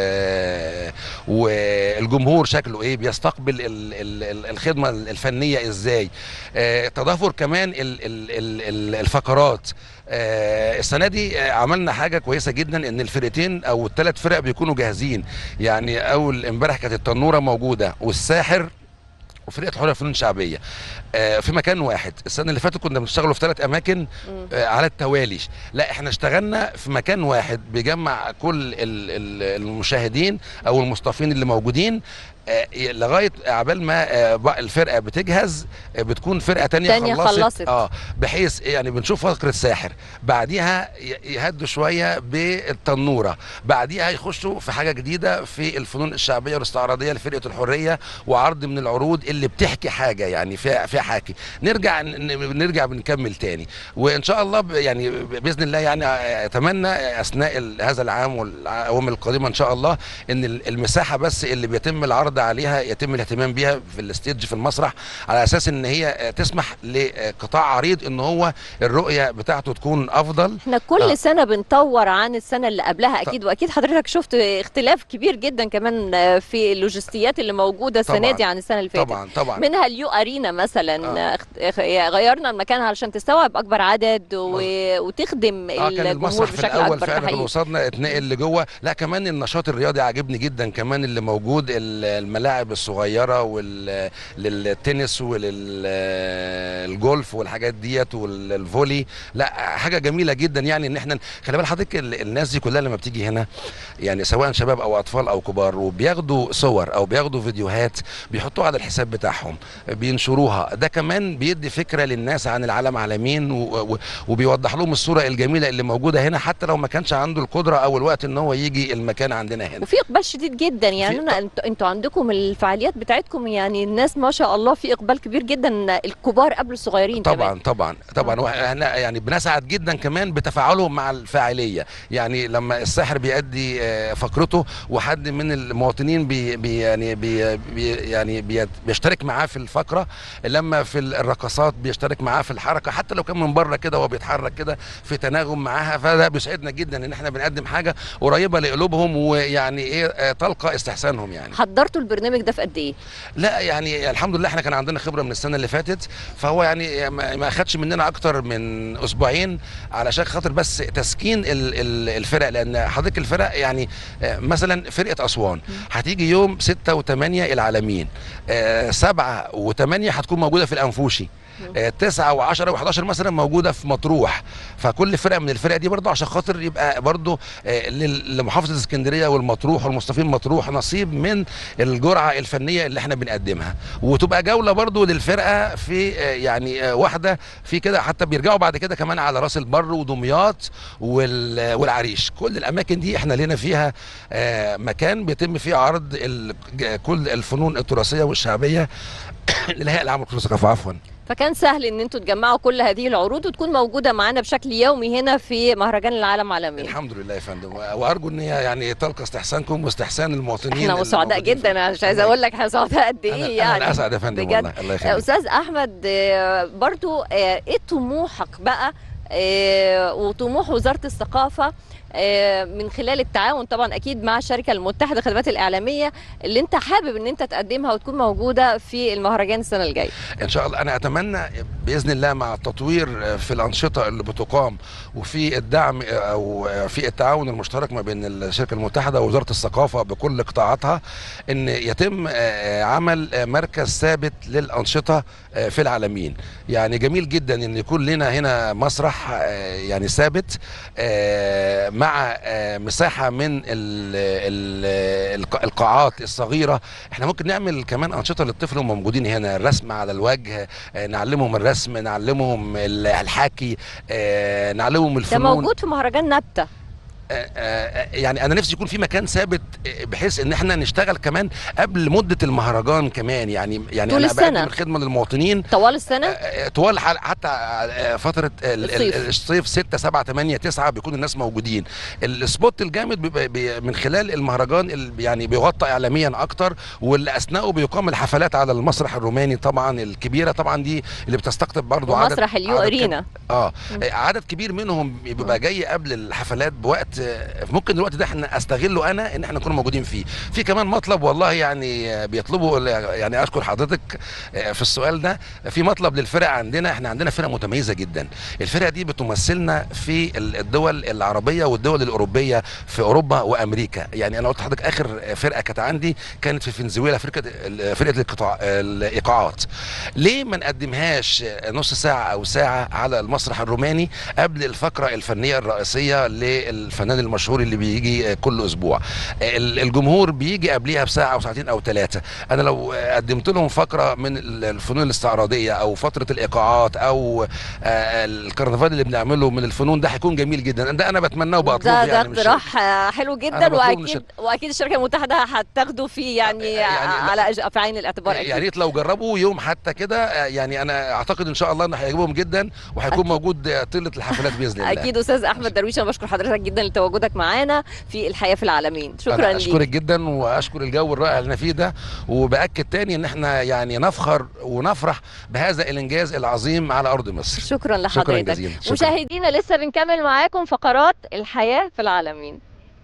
و- والجمهور شكله ايه بيستقبل ال- ال- ال- الخدمه الفنيه ازاي آه، تضافر كمان ال- ال- ال- ال- الفقرات آه، السنه دي آه، عملنا حاجه كويسه جدا ان الفرقتين او الثلاث فرق بيكونوا جاهزين يعني اول امبارح كانت التنوره موجوده والساحر وفرقه الحريه الفنون الشعبيه آه، في مكان واحد السنه اللي فاتت كنا بنشتغلوا في ثلاث اماكن آه، على التوالي لا احنا اشتغلنا في مكان واحد بيجمع كل ال- ال- المشاهدين او المصطفين اللي موجودين آه، لغايه عبال ما آه، بقى الفرقه بتجهز آه، بتكون فرقه تانية, تانية خلصت, خلصت. اه بحيث يعني بنشوف فقره ساحر بعديها ي- يهدوا شويه بالتنوره بعديها يخشوا في حاجه جديده في الفنون الشعبيه والاستعراضيه لفرقه الحريه وعرض من العروض اللي بتحكي حاجه يعني فيها فيها حاكي نرجع ن- ن- نرجع بنكمل تاني وان شاء الله ب- يعني ب- باذن الله يعني اتمنى اثناء ال- هذا العام والاعوام القادمه ان شاء الله ان ال- المساحه بس اللي بيتم العرض عليها يتم الاهتمام بيها في الاستيدج في المسرح على اساس ان هي تسمح لقطاع عريض ان هو الرؤيه بتاعته تكون افضل احنا كل آه. آه. سنه بنطور عن السنه اللي قبلها اكيد واكيد حضرتك شفت اختلاف كبير جدا كمان في اللوجستيات اللي موجوده السنه طبعاً. دي عن السنه اللي فاتت طبعا طبعا منها اليو ارينا مثلا آه. غيرنا المكان علشان تستوعب اكبر عدد و... وتخدم اه كان الجمهور المسرح في بشكل الاول اكبر ده فعلا كان حقيقي. وصلنا اتنقل لجوه لا كمان النشاط الرياضي عاجبني جدا كمان اللي موجود ال- الملاعب الصغيره وال للتنس وللجولف والحاجات ديت والفولي لا حاجه جميله جدا يعني ان احنا خلي بال حضرتك ال- الناس دي كلها لما بتيجي هنا يعني سواء شباب او اطفال او كبار وبياخدوا صور او بياخدوا فيديوهات بيحطوها على الحساب بتاعهم بينشروها ده كمان بيدي فكره للناس عن العالم على مين و- و- وبيوضح لهم الصوره الجميله اللي موجوده هنا حتى لو ما كانش عنده القدره او الوقت ان هو يجي المكان عندنا هنا وفي اقبال شديد جدا يعني انا انتوا انتوا عندكم الفعاليات بتاعتكم يعني الناس ما شاء الله في اقبال كبير جدا الكبار قبل الصغيرين طبعا كمان. طبعا طبعا واحنا يعني بنسعد جدا كمان بتفاعلهم مع الفاعليه يعني لما الساحر بيأدي آه، فقرته وحد من المواطنين بي بي يعني بي بي يعني بي بيشترك معاه في الفقره لما في الرقصات بيشترك معاه في الحركه حتى لو كان من بره كده وهو بيتحرك كده في تناغم معاها فده بيسعدنا جدا ان احنا بنقدم حاجه قريبه لقلوبهم ويعني ايه آه، تلقى استحسانهم يعني حضرتوا البرنامج ده في قد ايه؟ لا يعني الحمد لله احنا كان عندنا خبره من السنه اللي فاتت فهو يعني ما ما اخدش مننا اكتر من اسبوعين علشان خاطر بس تسكين ال- ال- الفرق لان حضرتك الفرق يعني آه، مثلا فرقه اسوان هتيجي يوم 6 و8 العالمين آه، سبعة وثمانية هتكون موجوده في الانفوشي آه، تسعة و10 و11 مثلا موجوده في مطروح فكل فرقه من الفرق دي برضه عشان خاطر يبقى برضه آه، لل- لمحافظه اسكندريه والمطروح والمصطفين مطروح نصيب من الجرعه الفنيه اللي احنا بنقدمها وتبقى جوله برضه للفرقه في آه، يعني آه، واحده في كده حتى بيرجعوا بعد كده كمان على راس البر ودمياط وال- والعريش كل الاماكن دي احنا لنا فيها آه، مكان بيتم فيه عرض ال- ج- كل الفنون التراثيه والشعبيه للهيئه العامه للقصص الثقافه عفوا فكان سهل ان انتوا تجمعوا كل هذه العروض وتكون موجوده معانا بشكل يومي هنا في مهرجان العالم عالميا الحمد لله يا فندم وارجو ان هي يعني تلقى استحسانكم واستحسان المواطنين احنا سعداء جدا انا مش عايزه اقول لك احنا سعداء قد ايه أنا- يعني أنا الأسعد يا فندم بجد. والله، الله يخليك. استاذ احمد آه، برضو آه، ايه طموحك بقى آه، وطموح وزاره الثقافه آه، من خلال التعاون طبعا اكيد مع الشركه المتحده للخدمات الاعلاميه اللي انت حابب ان انت تقدمها وتكون موجوده في المهرجان السنه الجايه ان شاء الله انا اتمنى باذن الله مع التطوير في الانشطه اللي بتقام وفي الدعم او في التعاون المشترك ما بين الشركه المتحده ووزاره الثقافه بكل قطاعاتها ان يتم آه، عمل آه، مركز ثابت للانشطه آه، في العالمين يعني جميل جدا ان يكون لنا هنا مسرح آه، يعني ثابت آه، مع آه، مساحه من ال- ال- الق- القاعات الصغيره احنا ممكن نعمل كمان انشطه للطفل وهم موجودين هنا الرسم على الوجه آه، نعلمهم الرسم نعلمهم ال- الحكي آه، نعلمهم ده الفنون موجود في مهرجان نبته آه، آه، يعني انا نفسي يكون في مكان ثابت آه، بحيث ان احنا نشتغل كمان قبل مده المهرجان كمان يعني يعني طول انا السنة. بقدم الخدمه للمواطنين طوال السنه آه، طوال ح- حتى آه، فتره ال- ال- الصيف. الصيف 6 7 8 9 بيكون الناس موجودين السبوت الجامد بيبقى بي من خلال المهرجان ال- يعني بيغطى اعلاميا اكتر واللي اثناءه بيقام الحفلات على المسرح الروماني طبعا الكبيره طبعا دي اللي بتستقطب برضو عدد ومسرح اليو عدد ارينا كب- اه عدد كبير منهم بيبقى جاي قبل الحفلات بوقت آه، ممكن الوقت ده احنا استغله انا ان احنا نكون موجودين فيه في كمان مطلب والله يعني آه، بيطلبوا يعني اشكر حضرتك آه، في السؤال ده في مطلب للفرق عندنا احنا عندنا فرق متميزه جدا الفرق دي بتمثلنا في ال- الدول العربيه والدول الاوروبيه في اوروبا وامريكا يعني انا قلت لحضرتك اخر فرقه كانت عندي كانت في فنزويلا فرقه ال- فرقه القطاع الايقاعات ليه ما نقدمهاش نص ساعه او ساعه على المسرح الروماني قبل الفقره الفنيه الرئيسيه للفنان الفنان المشهور اللي بيجي آه، كل اسبوع ال- الجمهور بيجي قبليها بساعه او ساعتين او ثلاثه انا لو آه، قدمت لهم فقره من ال- الفنون الاستعراضيه او فتره الايقاعات او آه، الكرنفال اللي بنعمله من الفنون ده هيكون جميل جدا ده انا بتمناه وبطلبه ده ده يعني مش- اقتراح آه، حلو أنا جدا بطلب من واكيد واكيد الشركه المتحده هتاخده فيه يعني, على أج- في عين الاعتبار يا اكيد ريت لو جربوا يوم حتى كده آه، يعني انا اعتقد ان شاء الله انه هيعجبهم جدا وهيكون موجود آه، طيله الحفلات باذن الله اكيد استاذ احمد درويش انا بشكر حضرتك جدا لتواجدك معانا في الحياه في العالمين شكرا أنا ليك اشكرك جدا واشكر الجو الرائع اللي احنا فيه ده وباكد تاني ان احنا يعني نفخر ونفرح بهذا الانجاز العظيم على ارض مصر شكرا شكرا لحضرتك جزيلا شكرا. مشاهدينا لسه بنكمل معاكم فقرات الحياه في العالمين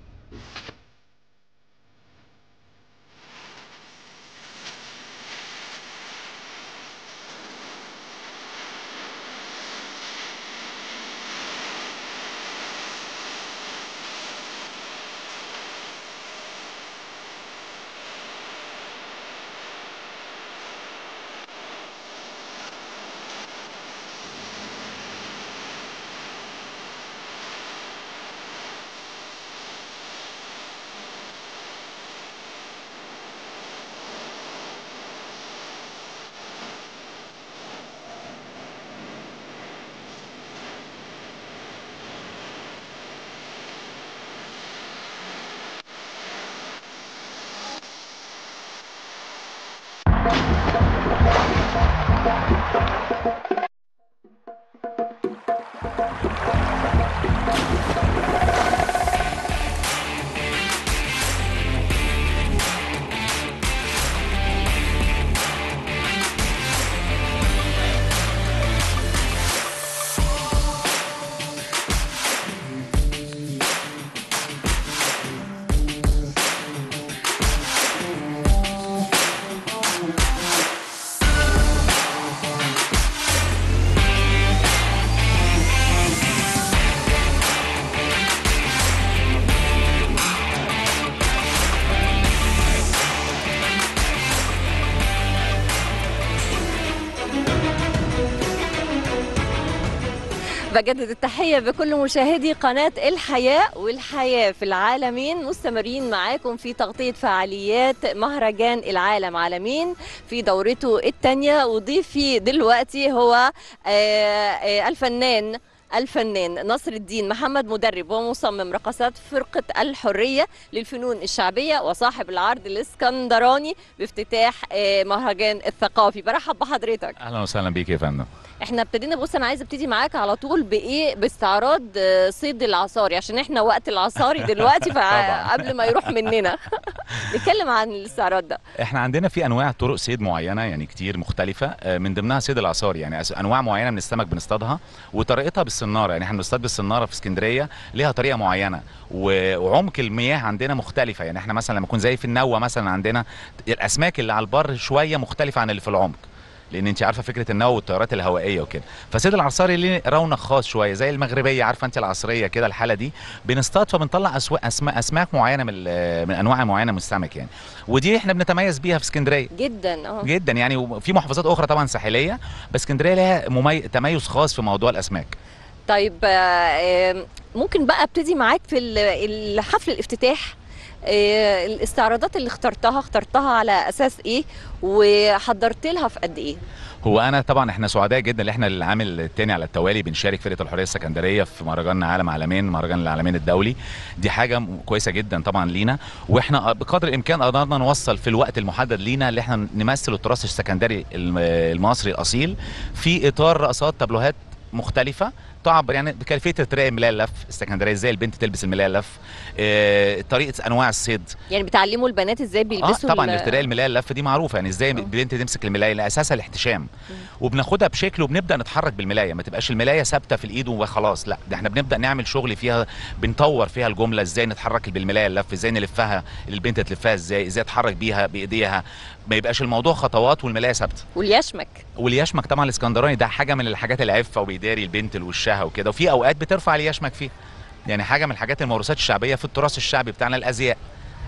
بجدد التحية بكل مشاهدي قناة الحياة والحياة في العالمين مستمرين معاكم في تغطية فعاليات مهرجان العالم عالمين في دورته الثانية وضيفي دلوقتي هو آه، آه، الفنان الفنان نصر الدين محمد مدرب ومصمم رقصات فرقة الحرية للفنون الشعبية وصاحب العرض الاسكندراني بافتتاح آه، مهرجان الثقافي برحب بحضرتك اهلا وسهلا بيك يا فندم احنا ابتدينا بص انا عايزه ابتدي معاك على طول بايه باستعراض آه، صيد العصاري عشان احنا وقت العصاري دلوقتي فقبل ما يروح مننا نتكلم عن الاستعراض ده احنا عندنا في انواع طرق صيد معينه يعني كتير مختلفه آه، من ضمنها صيد العصاري يعني أس- انواع معينه من السمك بنصطادها وطريقتها بالصناره يعني احنا بنصطاد بالصناره في اسكندريه ليها طريقه معينه و- وعمق المياه عندنا مختلفه يعني احنا مثلا لما يكون زي في النوه مثلا عندنا الاسماك اللي على البر شويه مختلفه عن اللي في العمق لان انت عارفه فكره النوى والطيارات الهوائيه وكده فصيد العصاري ليه رونق خاص شويه زي المغربيه عارفه انت العصريه كده الحاله دي بنصطاد فبنطلع أسوا- أسماء اسماك معينه من ال- من انواع معينه من السمك يعني ودي احنا بنتميز بيها في اسكندريه جدا اه جدا يعني وفي محافظات اخرى طبعا ساحليه بس اسكندريه لها ممي... تميز خاص في موضوع الاسماك طيب آه، آه، ممكن بقى ابتدي معاك في ال- الحفل الافتتاح آه، الاستعراضات اللي اخترتها اخترتها على اساس ايه وحضرت لها في قد ايه هو انا طبعا احنا سعداء جدا ان احنا العام الثاني على التوالي بنشارك فرقه الحريه السكندريه في مهرجان عالم عالمين مهرجان العالمين الدولي دي حاجه م- كويسه جدا طبعا لينا واحنا بقدر الامكان قدرنا نوصل في الوقت المحدد لينا اللي احنا نمثل التراث السكندري الم- المصري الاصيل في اطار رقصات تابلوهات مختلفه تعبر يعني بكيفيه ارتداء الملايه اللف السكندريه ازاي البنت تلبس الملايه اللف اه طريقه انواع الصيد يعني بتعلموا البنات ازاي اه بيلبسوا طبعا ال- ارتداء الملايه اللف دي معروفه يعني ازاي البنت تمسك الملايه لأن اساسها الاحتشام وبناخدها بشكل وبنبدا نتحرك بالملايه ما تبقاش الملايه ثابته في الايد وخلاص لا ده احنا بنبدا نعمل شغل فيها بنطور فيها الجمله ازاي نتحرك بالملايه اللف ازاي نلفها البنت تلفها ازاي ازاي تتحرك بيها بايديها ما يبقاش الموضوع خطوات والملايه ثابته واليشمك واليشمك طبعا الاسكندراني ده حاجه من الحاجات العفه وبيداري البنت لوشها وكده وفي اوقات بترفع اليشمك فيه يعني حاجه من الحاجات الموروثات الشعبيه في التراث الشعبي بتاعنا الازياء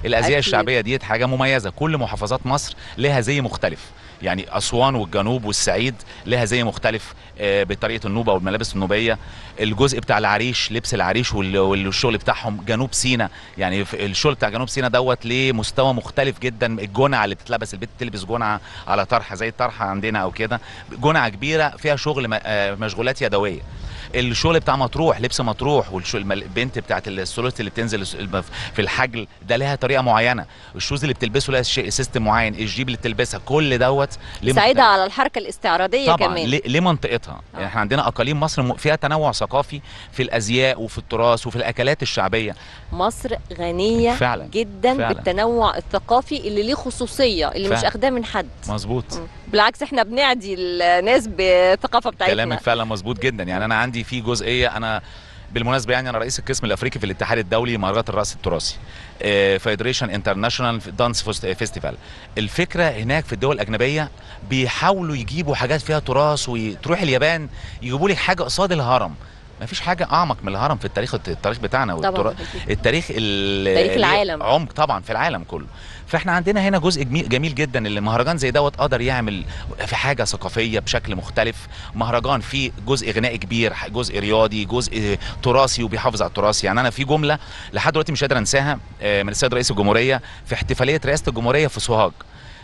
الازياء أكيد. الشعبيه ديت حاجه مميزه كل محافظات مصر لها زي مختلف يعني اسوان والجنوب والصعيد لها زي مختلف آه، بطريقه النوبه والملابس النوبيه الجزء بتاع العريش لبس العريش وال- والشغل بتاعهم جنوب سينا يعني في- الشغل بتاع جنوب سينا دوت ليه مستوى مختلف جدا الجنعه اللي بتتلبس البنت تلبس جنعه على طرحه زي الطرحه عندنا او كده جنعه كبيره فيها شغل م- آه، مشغولات يدويه الشغل بتاع مطروح لبس مطروح والبنت بتاعت السولوت اللي بتنزل الس- الب- في الحجل ده لها طريقه معينه الشوز اللي بتلبسه لها شيء- سيستم معين الجيب اللي بتلبسها كل دوت ليه سعيده على الحركه الاستعراضيه طبعا كمان ليه ليه منطقتها يعني احنا عندنا اقاليم مصر م- فيها تنوع ثقافي في الازياء وفي التراث وفي الاكلات الشعبيه مصر غنيه فعلا، جدا فعلا. بالتنوع الثقافي اللي ليه خصوصيه اللي مش فعلا. اخداه من حد مظبوط بالعكس احنا بنعدي الناس بالثقافه بتاعتنا كلامك فعلا مظبوط جدا يعني انا عندي في جزئيه انا بالمناسبه يعني انا رئيس القسم الافريقي في الاتحاد الدولي لمهرجانات الرقص التراثي فيدريشن انترناشونال دانس فيستيفال الفكره هناك في الدول الاجنبيه بيحاولوا يجيبوا حاجات فيها تراث وتروح اليابان يجيبوا لك حاجه قصاد الهرم ما فيش حاجه اعمق من الهرم في التاريخ التاريخ بتاعنا طبعاً، والتراث أكيد. التاريخ ال- تاريخ ليه العالم. عمق طبعا في العالم كله فاحنا عندنا هنا جزء جميل, جميل جدا اللي مهرجان زي دوت قدر يعمل في حاجه ثقافيه بشكل مختلف مهرجان فيه جزء غنائي كبير جزء رياضي جزء تراثي وبيحافظ على التراث يعني انا في جمله لحد دلوقتي مش قادر انساها آه، من السيد رئيس الجمهوريه في احتفاليه رئاسه الجمهوريه في سوهاج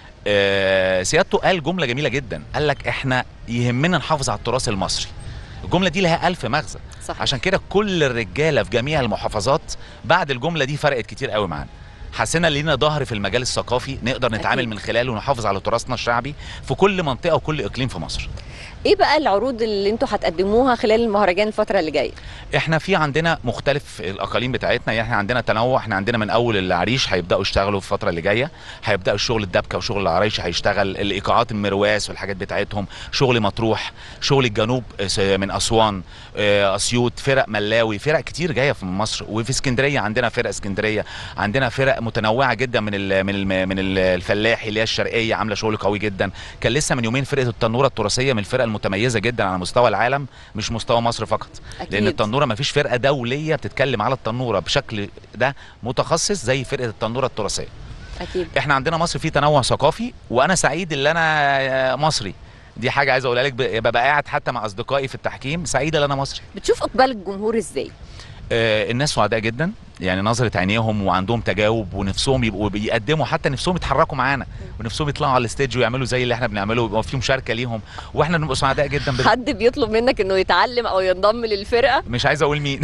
آه، سيادته قال جمله جميله جدا قال لك احنا يهمنا نحافظ على التراث المصري الجمله دي لها ألف مغزى صحيح. عشان كده كل الرجاله في جميع المحافظات بعد الجمله دي فرقت كتير قوي معانا حسينا لينا ظهر في المجال الثقافي نقدر نتعامل أكيد. من خلاله ونحافظ على تراثنا الشعبي في كل منطقه وكل اقليم في مصر ايه بقى العروض اللي انتوا هتقدموها خلال المهرجان الفتره اللي جايه احنا في عندنا مختلف الاقاليم بتاعتنا يعني احنا عندنا تنوع احنا عندنا من اول العريش هيبداوا يشتغلوا في الفتره اللي جايه هيبداوا الشغل الدبكه وشغل العرايش هيشتغل الايقاعات المرواس والحاجات بتاعتهم شغل مطروح شغل الجنوب س- من اسوان آه، اسيوط فرق ملاوي فرق كتير جايه في مصر وفي اسكندريه عندنا فرق اسكندريه عندنا فرق متنوعه جدا من ال من ال من ال- الفلاحي اللي هي الشرقيه عامله شغل قوي جدا كان لسه من يومين فرقه التنوره التراثيه من الفرق المتميزه جدا على مستوى العالم مش مستوى مصر فقط أكيد. لان التنوره ما فيش فرقه دوليه بتتكلم على التنوره بشكل ده متخصص زي فرقه التنوره التراثيه اكيد احنا عندنا مصر فيه تنوع ثقافي وانا سعيد ان انا مصري دي حاجه عايز اقولها لك ب- ببقى قاعد حتى مع اصدقائي في التحكيم سعيد ان انا مصري بتشوف اقبال الجمهور ازاي آه، الناس سعداء جدا يعني نظره عينيهم وعندهم تجاوب ونفسهم يبقوا بيقدموا حتى نفسهم يتحركوا معانا ونفسهم يطلعوا على الستيج ويعملوا زي اللي احنا بنعمله ويبقى في مشاركه ليهم واحنا بنبقى سعداء جدا بال... حد بيطلب منك انه يتعلم او ينضم للفرقه مش عايز اقول مين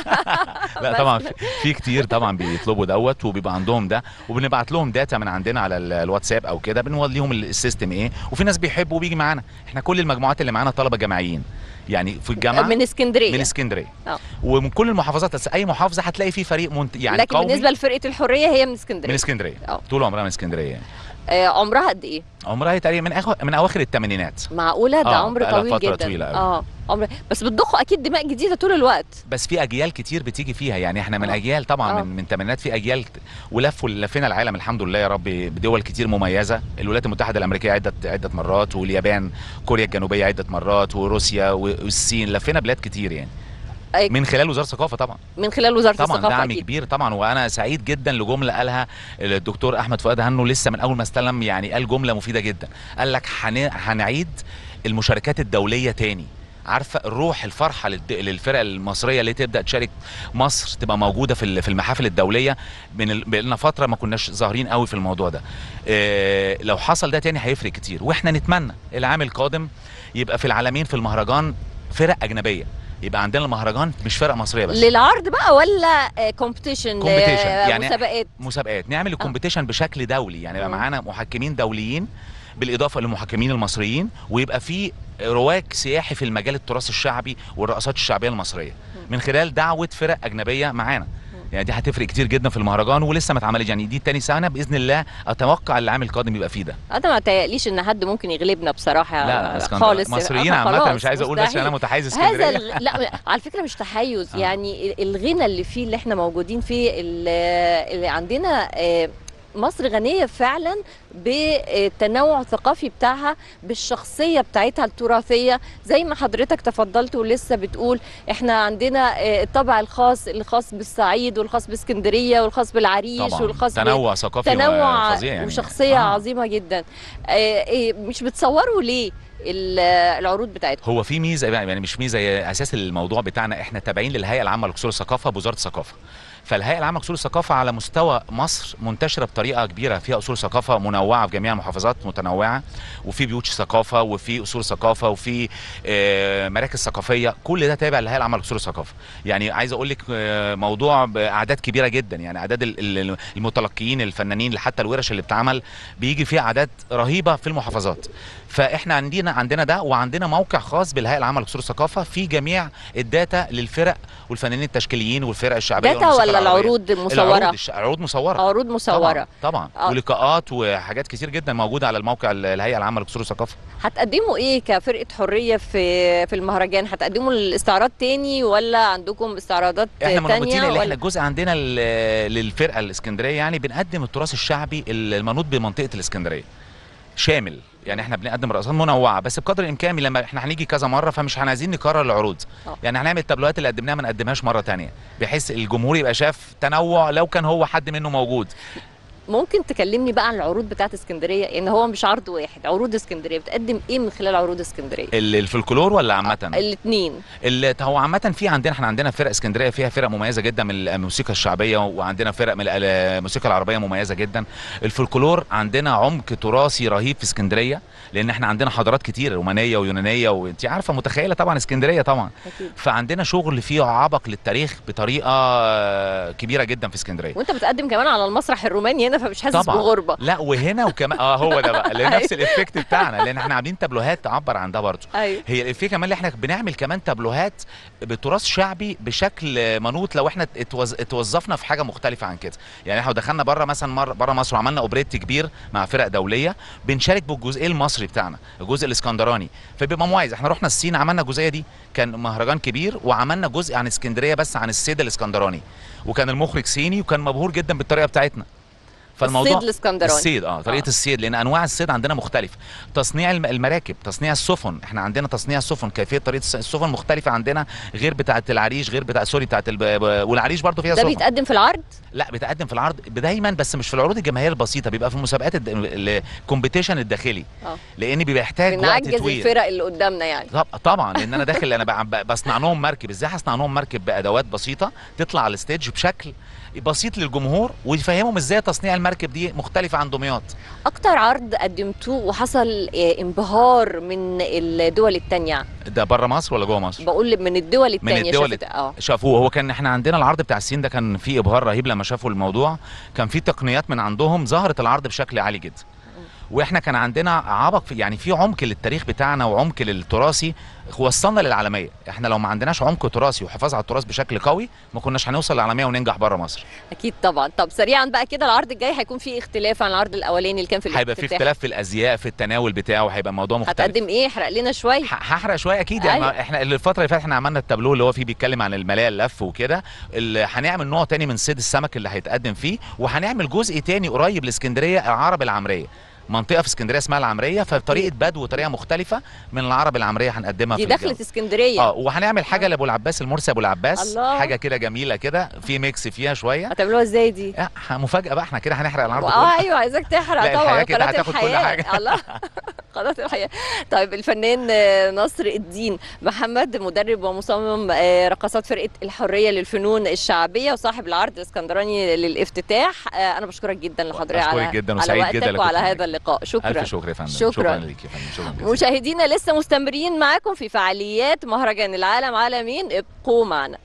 لا طبعا في, في كتير طبعا بيطلبوا دوت وبيبقى عندهم ده وبنبعت لهم داتا من عندنا على ال- الواتساب او كده بنوليهم ال- السيستم ايه وفي ناس بيحبوا وبيجي معانا احنا كل المجموعات اللي معانا طلبه جامعيين يعني في الجامعه من اسكندريه من اسكندريه اه ومن كل المحافظات بس اي محافظه هتلاقي فيه فريق منت... يعني لكن قومي بالنسبه لفرقه الحريه هي من اسكندريه من اسكندريه اه طول عمرها من اسكندريه يعني آه عمرها قد ايه عمرها تقريبا من أخو... من اواخر الثمانينات معقوله ده آه، عمر بقالها طويل فترة جدا طويلة أوي. اه عمر بس بتضخوا اكيد دماء جديده طول الوقت بس في اجيال كتير بتيجي فيها يعني احنا من آه. اجيال طبعا آه. من من الثمانينات في اجيال ت- ولفوا لفينا العالم الحمد لله يا رب بدول كتير مميزه الولايات المتحده الامريكيه عده عده مرات واليابان كوريا الجنوبيه عده مرات وروسيا والصين لفينا بلاد كتير يعني أي- من خلال وزاره الثقافه طبعا من خلال وزاره طبعا الثقافه دعم اكيد كبير طبعا وانا سعيد جدا لجمله قالها الدكتور احمد فؤاد هنو لسه من اول ما استلم يعني قال جمله مفيده جدا قال لك هن- هنعيد المشاركات الدوليه تاني عارفه الروح الفرحه للد- للفرق المصريه اللي تبدا تشارك مصر تبقى موجوده في ال- في المحافل الدوليه من ال- بقالنا فتره ما كناش ظاهرين قوي في الموضوع ده إيه لو حصل ده تاني هيفرق كتير واحنا نتمنى العام القادم يبقى في العالمين في المهرجان فرق اجنبيه يبقى عندنا المهرجان مش فرق مصريه بس للعرض بقى ولا كومبيتيشن كومبيتيشن يعني مسابقات مسابقات نعمل الكومبيتيشن بشكل دولي يعني يبقى مم. معانا محكمين دوليين بالاضافه للمحكمين المصريين ويبقى في رواج سياحي في المجال التراث الشعبي والرقصات الشعبيه المصريه من خلال دعوه فرق اجنبيه معانا يعني دي هتفرق كتير جدا في المهرجان ولسه ما اتعملتش يعني دي تاني سنه باذن الله اتوقع العام القادم يبقى فيه ده انا ما تهيأليش ان حد ممكن يغلبنا بصراحه لا اسكندر- خالص مصريين آه، عامه خلاص، مش عايز اقول بس عشان انا مستحيل. متحيز هذا اسكندريه الغ... لا على فكره مش تحيز يعني الغنى اللي فيه اللي احنا موجودين فيه اللي, اللي عندنا آه، مصر غنيه فعلا بالتنوع الثقافي بتاعها بالشخصيه بتاعتها التراثيه زي ما حضرتك تفضلت ولسه بتقول احنا عندنا آه، الطبع الخاص الخاص بالصعيد والخاص باسكندريه والخاص بالعريش طبعا والخاص ب- تنوع ثقافي تنوع فظيع يعني وشخصيه آه. عظيمه جدا آه، إيه، مش بتصوروا ليه ال- العروض بتاعتكم هو في ميزه يعني مش ميزه هي اساس الموضوع بتاعنا احنا تابعين للهيئه العامه لاصول الثقافه بوزاره الثقافه فالهيئه العامه لاصول الثقافه على مستوى مصر منتشره بطريقه كبيره فيها اصول ثقافه منوعه في جميع المحافظات متنوعه وفي بيوت ثقافه وفي اصول ثقافه وفي آه، مراكز ثقافيه كل ده تابع للهيئه العامه لاصول الثقافه يعني عايز اقول لك آه، موضوع باعداد كبيره جدا يعني اعداد ال- ال- المتلقيين الفنانين حتى الورش اللي بتعمل بيجي فيها اعداد رهيبه في المحافظات فاحنا عندنا عندنا ده وعندنا موقع خاص بالهيئه العامه لاصول الثقافه في جميع الداتا للفرق والفنانين التشكيليين والفرق الشعبيه داتا والموسيقى ولا العربية. العروض المصورة؟ العروض, الش- العروض مصوره عروض مصوره طبعا, طبعا. آه. ولقاءات وحاجات كتير جدا موجوده على الموقع ال- الهيئه العامه لاصول الثقافه هتقدموا ايه كفرقه حريه في في المهرجان هتقدموا الاستعراض تاني ولا عندكم استعراضات احنا تانية مرتبطين اللي احنا ولا الجزء عندنا ال- للفرقه الاسكندريه يعني بنقدم التراث الشعبي المنوط بمنطقه الاسكندريه شامل يعني احنا بنقدم رقصات منوعه بس بقدر الامكان لما احنا هنيجي كذا مره فمش عايزين نكرر العروض آه. يعني هنعمل التابلوهات اللي قدمناها ما نقدمهاش مره تانية بحيث الجمهور يبقى شاف تنوع لو كان هو حد منه موجود ممكن تكلمني بقى عن العروض بتاعت اسكندريه ان هو مش عرض واحد عروض اسكندريه بتقدم ايه من خلال عروض اسكندريه ال- الفلكلور ولا عامه الاثنين ال- هو عامة في عندنا احنا عندنا فرق اسكندرية فيها فرق مميزة جدا من الموسيقى الشعبية وعندنا فرق من ال- الموسيقى العربية مميزة جدا الفلكلور عندنا عمق تراثي رهيب في اسكندرية لأن احنا عندنا حضارات كتير رومانية ويونانية وانت عارفة متخيلة طبعا اسكندرية طبعا أكيد. فعندنا شغل فيه عبق للتاريخ بطريقة آه، كبيرة جدا في اسكندرية وانت بتقدم كمان على المسرح الروماني هنا فمش حاسس طبعا بغربه لا وهنا وكمان اه هو ده بقى لأن نفس أيوة. الافكت بتاعنا لان احنا عاملين تابلوهات تعبر عن ده برضه ايوه هي الافيه كمان اللي احنا بنعمل كمان تابلوهات بتراث شعبي بشكل منوط لو احنا اتوز... اتوظفنا في حاجه مختلفه عن كده يعني احنا لو دخلنا بره مثلا مر... بره مصر وعملنا اوبريت كبير مع فرق دوليه بنشارك بالجزء المصري بتاعنا الجزء الاسكندراني فبيبقى مميز احنا رحنا الصين عملنا الجزئيه دي كان مهرجان كبير وعملنا جزء عن اسكندريه بس عن الصيد الاسكندراني وكان المخرج صيني وكان مبهور جدا بالطريقه بتاعتنا الصيد الاسكندراني. الصيد اه طريقه آه. آه. الصيد لان انواع الصيد عندنا مختلفه تصنيع الم- المراكب تصنيع السفن احنا عندنا تصنيع السفن كيفيه طريقه الس- السفن مختلفه عندنا غير بتاعه العريش غير بتاع سوري بتاعه الب... ب- والعريش برضو فيها ده سفن بيتقدم في العرض لا بيتقدم في العرض دايما بس مش في العروض الجماهيريه البسيطه بيبقى في المسابقات الكومبيتيشن الداخلي اه لان بيبقى يحتاج وقت بنعجز طويل الفرق اللي قدامنا يعني طب طبعا لان انا داخل انا ب- ب- بصنع لهم مركب ازاي هصنع لهم مركب بادوات بسيطه تطلع على الستيج بشكل بسيط للجمهور ويفهمهم ازاي تصنيع المركب دي مختلفه عن دمياط اكتر عرض قدمتوه وحصل آه، انبهار من الدول التانية ده بره مصر ولا جوه مصر بقول من الدول من التانية الدول شافت اه شافوه هو كان احنا عندنا العرض بتاع الصين ده كان فيه ابهار رهيب لما شافوا الموضوع كان فيه تقنيات من عندهم ظهرت العرض بشكل عالي جدا واحنا كان عندنا عبق في يعني في عمق للتاريخ بتاعنا وعمق للتراثي وصلنا للعالميه احنا لو ما عندناش عمق تراثي وحفاظ على التراث بشكل قوي ما كناش هنوصل للعالميه وننجح بره مصر اكيد طبعا طب سريعا بقى كده العرض الجاي هيكون فيه اختلاف عن العرض الاولاني اللي كان في هيبقى في الافتتاح. اختلاف في الازياء في التناول بتاعه هيبقى الموضوع مختلف هتقدم ايه احرق لنا شويه هحرق شويه اكيد يعني أيوة. ما احنا الفتره اللي فاتت احنا عملنا التابلو اللي هو فيه بيتكلم عن الملايا اللف وكده اللي هنعمل نوع تاني من صيد السمك اللي هيتقدم فيه وهنعمل جزء تاني قريب لاسكندريه العرب العمريه منطقه في اسكندريه اسمها العمريه فطريقه بدو وطريقه مختلفه من العرب العمريه هنقدمها دي في دخلت الجو. اسكندريه اه وهنعمل حاجه لابو العباس المرسي ابو العباس الله. حاجه كده جميله كده في ميكس فيها شويه هتعملوها ازاي دي آه، مفاجاه بقى احنا كده هنحرق العرض اه كله ايوه عايزاك تحرق لا، طبعا الحياة كده قناه هتاخد كل الحياه حاجة. الله قناه الحياه طيب الفنان آه، نصر الدين محمد مدرب ومصمم آه، رقصات فرقه الحريه للفنون الشعبيه وصاحب العرض الاسكندراني للافتتاح آه، انا بشكرك جدا لحضرتك أشكرك على جدا على وسعيد وقتك جدا لك وعلى كنت هذا اللقاء شكرا الف شكر يا فندم شكرا, شكرا ليك يا فندم شكرا جزيلا مشاهدينا لسه مستمرين معاكم في فعاليات مهرجان العالم عالمين ابقوا معنا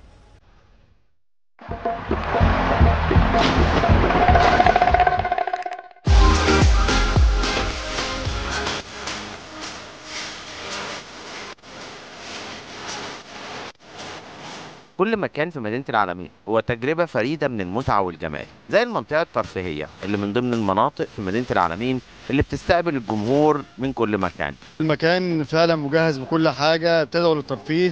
كل مكان في مدينة العالمين هو تجربة فريدة من المتعة والجمال زي المنطقة الترفيهية اللي من ضمن المناطق في مدينة العالمين اللي بتستقبل الجمهور من كل مكان المكان فعلا مجهز بكل حاجة بتدعو للترفيه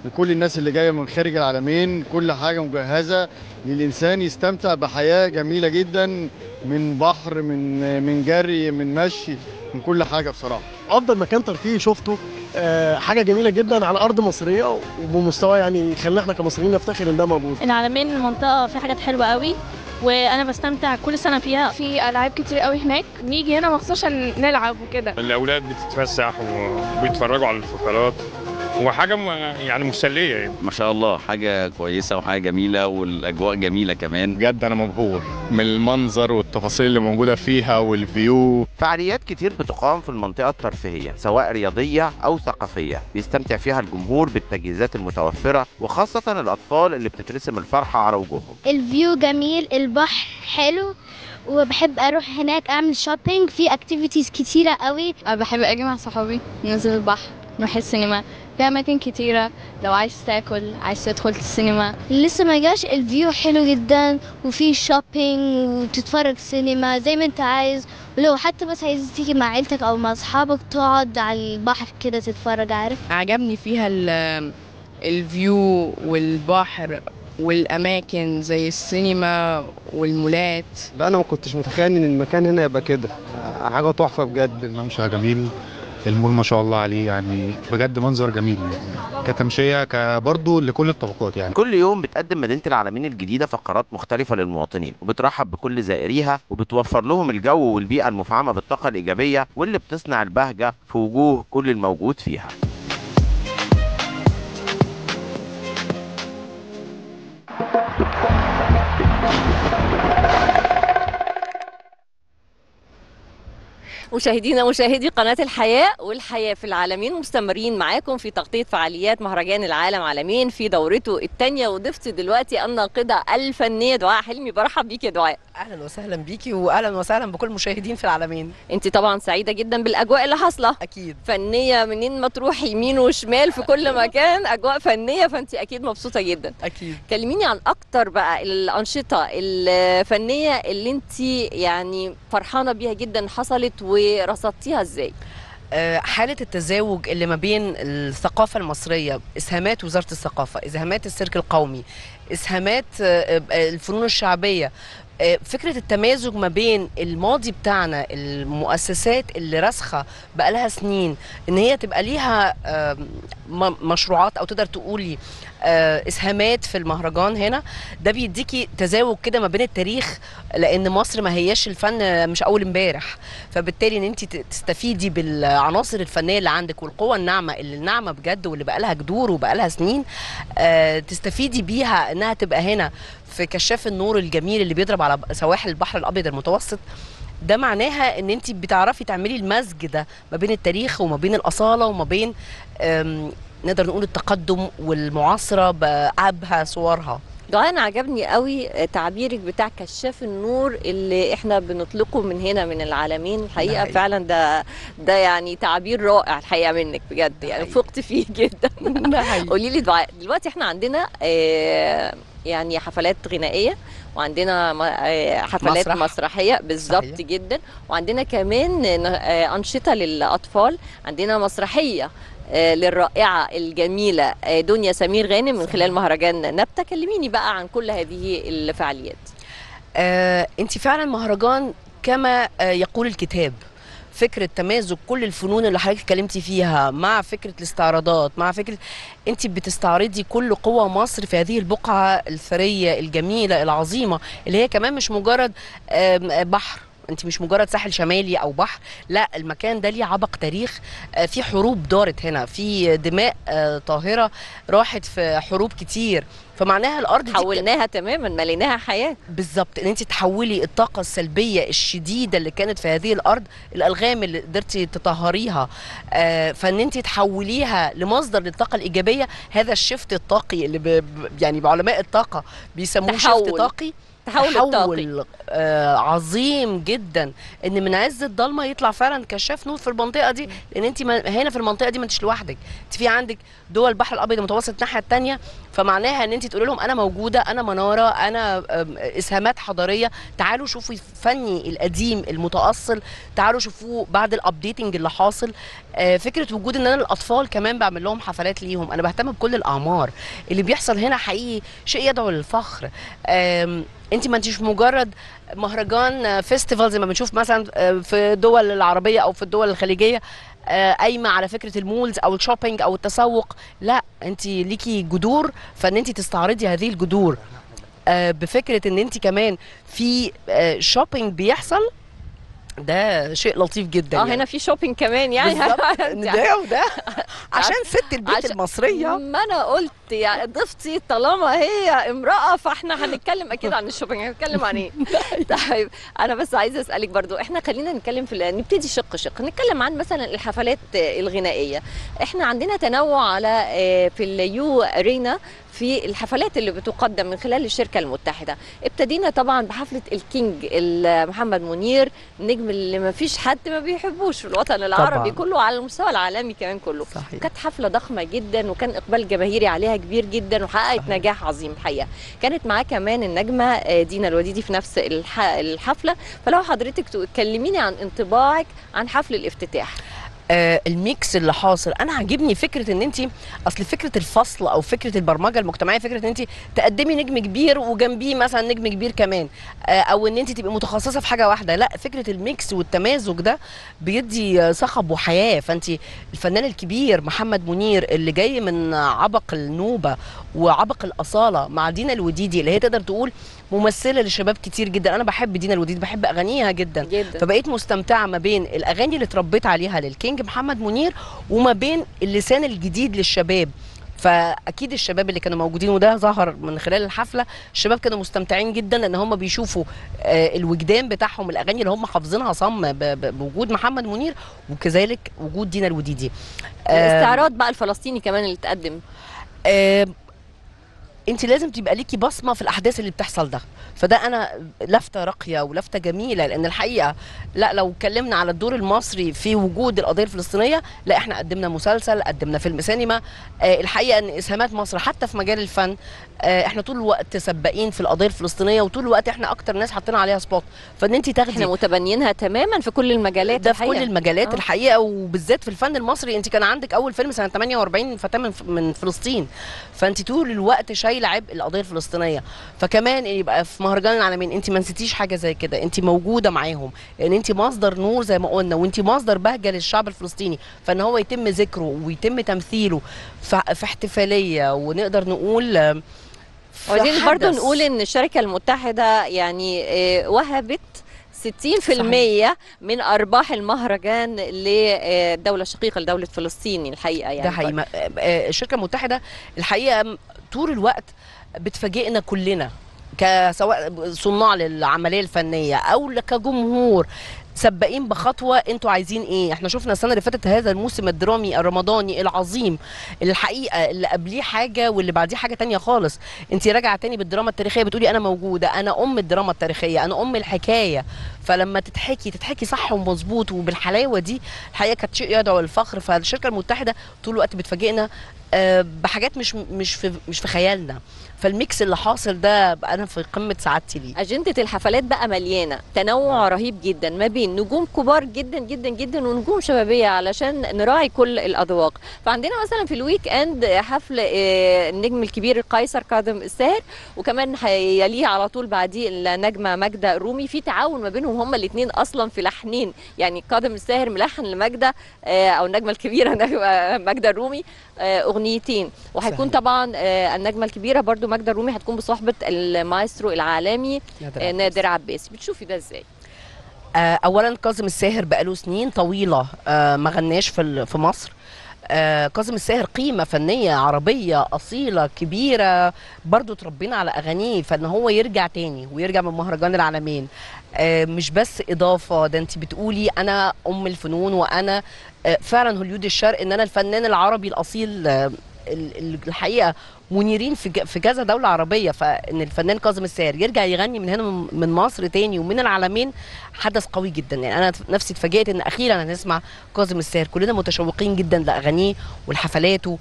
لكل الناس اللي جايه من خارج العالمين كل حاجه مجهزه للانسان يستمتع بحياه جميله جدا من بحر من من جري من مشي من كل حاجه بصراحه افضل مكان ترفيهي شفته آه، حاجه جميله جدا على ارض مصريه وبمستوى يعني يخلينا احنا كمصريين نفتخر ان ده موجود العالمين المنطقة في حاجات حلوة قوي وانا بستمتع كل سنة فيها في العاب كتير قوي هناك نيجي هنا مخصوص عشان نلعب وكده الاولاد بتتفسح وبيتفرجوا على الفقرات وحاجه م- يعني مسليه يعني. ما شاء الله حاجة كويسة وحاجة جميلة والأجواء جميلة كمان بجد انا مبهور من المنظر والتفاصيل اللي موجوده فيها والفيو فعاليات كتير بتقام في المنطقة الترفيهية سواء رياضية أو ثقافية بيستمتع فيها الجمهور بالتجهيزات المتوفرة وخاصة الأطفال اللي بتترسم الفرحة على وجوههم الفيو جميل البحر حلو وبحب اروح هناك اعمل شوبينج في اكتيفيتيز كتيره قوي أنا بحب اجي مع صحابي ننزل البحر نروح السينما في اماكن كتيره لو عايز تاكل عايز تدخل السينما لسه ما جاش الفيو حلو جدا وفي شوبينج وتتفرج سينما زي ما انت عايز ولو حتى بس عايز تيجي مع عيلتك او مع اصحابك تقعد على البحر كده تتفرج عارف عجبني فيها ال- الفيو والبحر والاماكن زي السينما والمولات لا انا ما كنتش متخيل ان المكان هنا يبقى كده حاجه تحفه بجد الممشى جميل المول ما شاء الله عليه يعني بجد منظر جميل يعني كتمشيه كبرضه لكل الطبقات يعني كل يوم بتقدم مدينة العالمين الجديدة فقرات مختلفة للمواطنين وبترحب بكل زائريها وبتوفر لهم الجو والبيئة المفعمة بالطاقة الإيجابية واللي بتصنع البهجة في وجوه كل الموجود فيها مشاهدينا مشاهدي قناة الحياة والحياة في العالمين مستمرين معاكم في تغطية فعاليات مهرجان العالم عالمين في دورته الثانية وضيفتي دلوقتي الناقدة الفنية دعاء حلمي برحب بيكي يا دعاء اهلا وسهلا بيكي واهلا وسهلا بكل المشاهدين في العالمين انت طبعا سعيدة جدا بالأجواء اللي حاصلة أكيد فنية منين ما تروحي يمين وشمال في كل مكان أجواء فنية فأنت أكيد مبسوطة جدا اكيد كلميني عن أكتر بقى الأنشطة الفنية اللي انت يعني فرحانة بيها جدا حصلت ورصدتيها ازاي؟ آه، حالة التزاوج اللي ما بين الثقافة المصرية إسهامات وزارة الثقافة إسهامات السيرك القومي إسهامات آه، آه، الفنون الشعبية آه، فكرة التمازج ما بين الماضي بتاعنا المؤسسات اللي راسخة بقالها سنين إن هي تبقى ليها آه، م- مشروعات أو تقدر تقولي آه، إسهامات في المهرجان هنا ده بيديكي تزاوج كده ما بين التاريخ لأن مصر ما هياش الفن مش أول امبارح فبالتالي ان انت ت- تستفيدي بالعناصر الفنيه اللي عندك والقوه الناعمه اللي الناعمه بجد واللي بقى لها جذور وبقى لها سنين آه تستفيدي بيها انها تبقى هنا في كشاف النور الجميل اللي بيضرب على ب- سواحل البحر الابيض المتوسط ده معناها ان انت بتعرفي تعملي المزج ده ما بين التاريخ وما بين الاصاله وما بين آم، نقدر نقول التقدم والمعاصره بأبهى صورها دعاء انا عجبني قوي تعبيرك بتاع كشاف النور اللي احنا بنطلقه من هنا من العالمين الحقيقه حقيقي. فعلا ده ده يعني تعبير رائع الحقيقه منك بجد يعني فقت فيه جدا قولي لي دعاء دلوقتي احنا عندنا آه، يعني حفلات غنائيه وعندنا م- آه، حفلات مسرح. مسرحيه بالظبط صحيح. جدا وعندنا كمان ن- آه، انشطه للاطفال عندنا مسرحيه آه، للرائعه الجميله آه، دنيا سمير غانم من خلال مهرجان نبته كلميني بقى عن كل هذه الفعاليات آه انت فعلا مهرجان كما آه يقول الكتاب فكرة تمازج كل الفنون اللي حضرتك اتكلمتي فيها مع فكرة الاستعراضات مع فكرة انت بتستعرضي كل قوى مصر في هذه البقعة الثرية الجميلة العظيمة اللي هي كمان مش مجرد آم، بحر انت مش مجرد ساحل شمالي او بحر لا المكان ده ليه عبق تاريخ آه، في حروب دارت هنا في دماء آه، طاهرة راحت في حروب كتير فمعناها الارض دي حولناها تماما مليناها حياه بالظبط ان انت تحولي الطاقه السلبيه الشديده اللي كانت في هذه الارض الالغام اللي قدرتي تطهريها آه فان انت تحوليها لمصدر للطاقه الايجابيه هذا الشفت الطاقي اللي ب... ب- يعني بعلماء الطاقه بيسموه شفت تحول. طاقي تحول الطاقي. تحول آه عظيم جدا ان من عز الضلمه يطلع فعلا كشاف نور في المنطقه دي لان انت ما- هنا في المنطقه دي ما انتش لوحدك انت في عندك دول البحر الابيض المتوسط الناحيه الثانيه فمعناها ان انت تقولي لهم انا موجوده انا مناره انا آم، اسهامات حضاريه تعالوا شوفوا فني القديم المتاصل تعالوا شوفوه بعد الابديتنج اللي حاصل آه، فكره وجود ان انا الاطفال كمان بعمل لهم حفلات ليهم انا بهتم بكل الاعمار اللي بيحصل هنا حقيقي شيء يدعو للفخر آم، انت ما انتش مجرد مهرجان آه، فيستيفال زي ما بنشوف مثلا آه، في الدول العربيه او في الدول الخليجيه آه، قايمه على فكره المولز او الشوبينج او التسوق لا انت ليكي جذور فان انت تستعرضي هذه الجذور آه، بفكره ان انت كمان في آه، شوبينج بيحصل ده شيء لطيف جدا اه هنا في شوبينج كمان يعني بالظبط. ده وده عشان ست البيت عشان- المصريه ما انا قلت يعني ضيفتي طالما هي امراه فاحنا هنتكلم اكيد عن الشوبينج هنتكلم عن ايه طيب انا بس عايزه اسالك برضو احنا خلينا نتكلم في ال- نبتدي شق شق نتكلم عن مثلا الحفلات الغنائيه احنا عندنا تنوع على آه، في اليو ارينا في الحفلات اللي بتقدم من خلال الشركه المتحده ابتدينا طبعا بحفله الكينج ال- محمد منير النجم اللي ما فيش حد ما بيحبوش في الوطن العربي طبعاً. كله على المستوى العالمي كمان كله صحيح. كانت حفله ضخمه جدا وكان اقبال جماهيري عليها كبير جدا وحققت نجاح عظيم الحقيقه كانت معاه كمان النجمه آه، دينا الوديدي في نفس الح- الحفله فلو حضرتك تكلميني عن انطباعك عن حفل الافتتاح آه، الميكس اللي حاصل انا عاجبني فكره ان انت اصل فكره الفصل او فكره البرمجه المجتمعيه فكره ان انت تقدمي نجم كبير وجنبيه مثلا نجم كبير كمان آه، او ان انت تبقي متخصصه في حاجه واحده لا فكره الميكس والتمازج ده بيدي آه، صخب وحياه فانت الفنان الكبير محمد منير اللي جاي من عبق النوبه وعبق الاصاله مع دينا الوديدي اللي هي تقدر تقول ممثله لشباب كتير جدا انا بحب دينا الوديدي بحب اغانيها جدا, جداً. فبقيت مستمتعه ما بين الاغاني اللي اتربيت عليها للكينج محمد منير وما بين اللسان الجديد للشباب فاكيد الشباب اللي كانوا موجودين وده ظهر من خلال الحفله الشباب كانوا مستمتعين جدا لان هم بيشوفوا آه، الوجدان بتاعهم الاغاني اللي هم حافظينها صم ب- ب- بوجود محمد منير وكذلك وجود دينا الوديدي آه، الاستعراض بقى الفلسطيني كمان اللي اتقدم آه، انت لازم تبقى ليكي بصمه في الاحداث اللي بتحصل ده فده انا لفته راقيه ولفته جميله لان الحقيقه لا لو اتكلمنا على الدور المصري في وجود القضيه الفلسطينيه لا احنا قدمنا مسلسل قدمنا فيلم سينما آه الحقيقه ان اسهامات مصر حتى في مجال الفن آه احنا طول الوقت سباقين في القضيه الفلسطينيه وطول الوقت احنا اكتر ناس حاطين عليها سبوت فان انت تاخدي احنا متبنيينها تماما في كل المجالات ده في كل الحقيقة. المجالات آه. الحقيقه وبالذات في الفن المصري انت كان عندك اول فيلم سنه 48 فتاه من من فلسطين فانت طول الوقت شايله عبء القضيه الفلسطينيه فكمان يبقى في مهرجان العالمين انت ما نسيتيش حاجه زي كده انت موجوده معاهم لان انت مصدر نور زي ما قلنا وانت مصدر بهجه للشعب الفلسطيني فان هو يتم ذكره ويتم تمثيله ف- في احتفاليه ونقدر نقول آه، في وبعدين برضو حدث. نقول ان الشركه المتحده يعني آه، وهبت 60% من ارباح المهرجان للدوله الشقيقه لدوله فلسطين الحقيقه يعني ده حقيقي ما- آه، الشركه المتحده الحقيقه م- طول الوقت بتفاجئنا كلنا كسواء صناع للعمليه الفنيه او كجمهور سباقين بخطوه انتوا عايزين ايه احنا شفنا السنه اللي فاتت هذا الموسم الدرامي الرمضاني العظيم الحقيقه اللي قبليه حاجه واللي بعديه حاجه تانية خالص انت راجعه تاني بالدراما التاريخيه بتقولي انا موجوده انا ام الدراما التاريخيه انا ام الحكايه فلما تتحكي تتحكي صح ومظبوط وبالحلاوه دي الحقيقه كانت شيء يدعو للفخر فالشركه المتحده طول الوقت بتفاجئنا آه، بحاجات مش مش في مش في خيالنا فالميكس اللي حاصل ده بقى انا في قمه سعادتي ليه أجندة الحفلات بقى مليانة تنوع رهيب جدا ما بين نجوم كبار جدا جدا جدا ونجوم شبابية علشان نراعي كل الأذواق فعندنا مثلا في الويك اند حفل آه، النجم الكبير القيصر كاظم الساهر وكمان هيليه على طول بعديه النجمة ماجدة الرومي في تعاون ما بينهم هما الاثنين أصلا في لحنين يعني كاظم الساهر ملحن لماجدة آه، أو النجمة الكبيرة ماجدة الرومي آه، أغنيتين وهيكون طبعا آه، النجمة الكبيرة برضو ماجدة الرومي هتكون بصحبة المايسترو العالمي نادر آه، نادر عباسي بتشوفي ده ازاي آه، اولا كاظم الساهر بقاله سنين طويله آه، ما غناش في ال- في مصر آه، كاظم الساهر قيمة فنية عربية أصيلة كبيرة برضو تربينا على أغانيه فإن هو يرجع تاني ويرجع من مهرجان العالمين آه، مش بس إضافة ده أنت بتقولي أنا أم الفنون وأنا آه، فعلا هوليود الشرق إن أنا الفنان العربي الأصيل آه، ال- ال- الحقيقه منيرين في ج- في كذا دوله عربيه فان الفنان كاظم الساهر يرجع يغني من هنا من- من مصر تاني ومن العالمين حدث قوي جدا يعني انا نفسي اتفاجئت ان اخيرا هنسمع كاظم الساهر كلنا متشوقين جدا لاغانيه ولحفلاته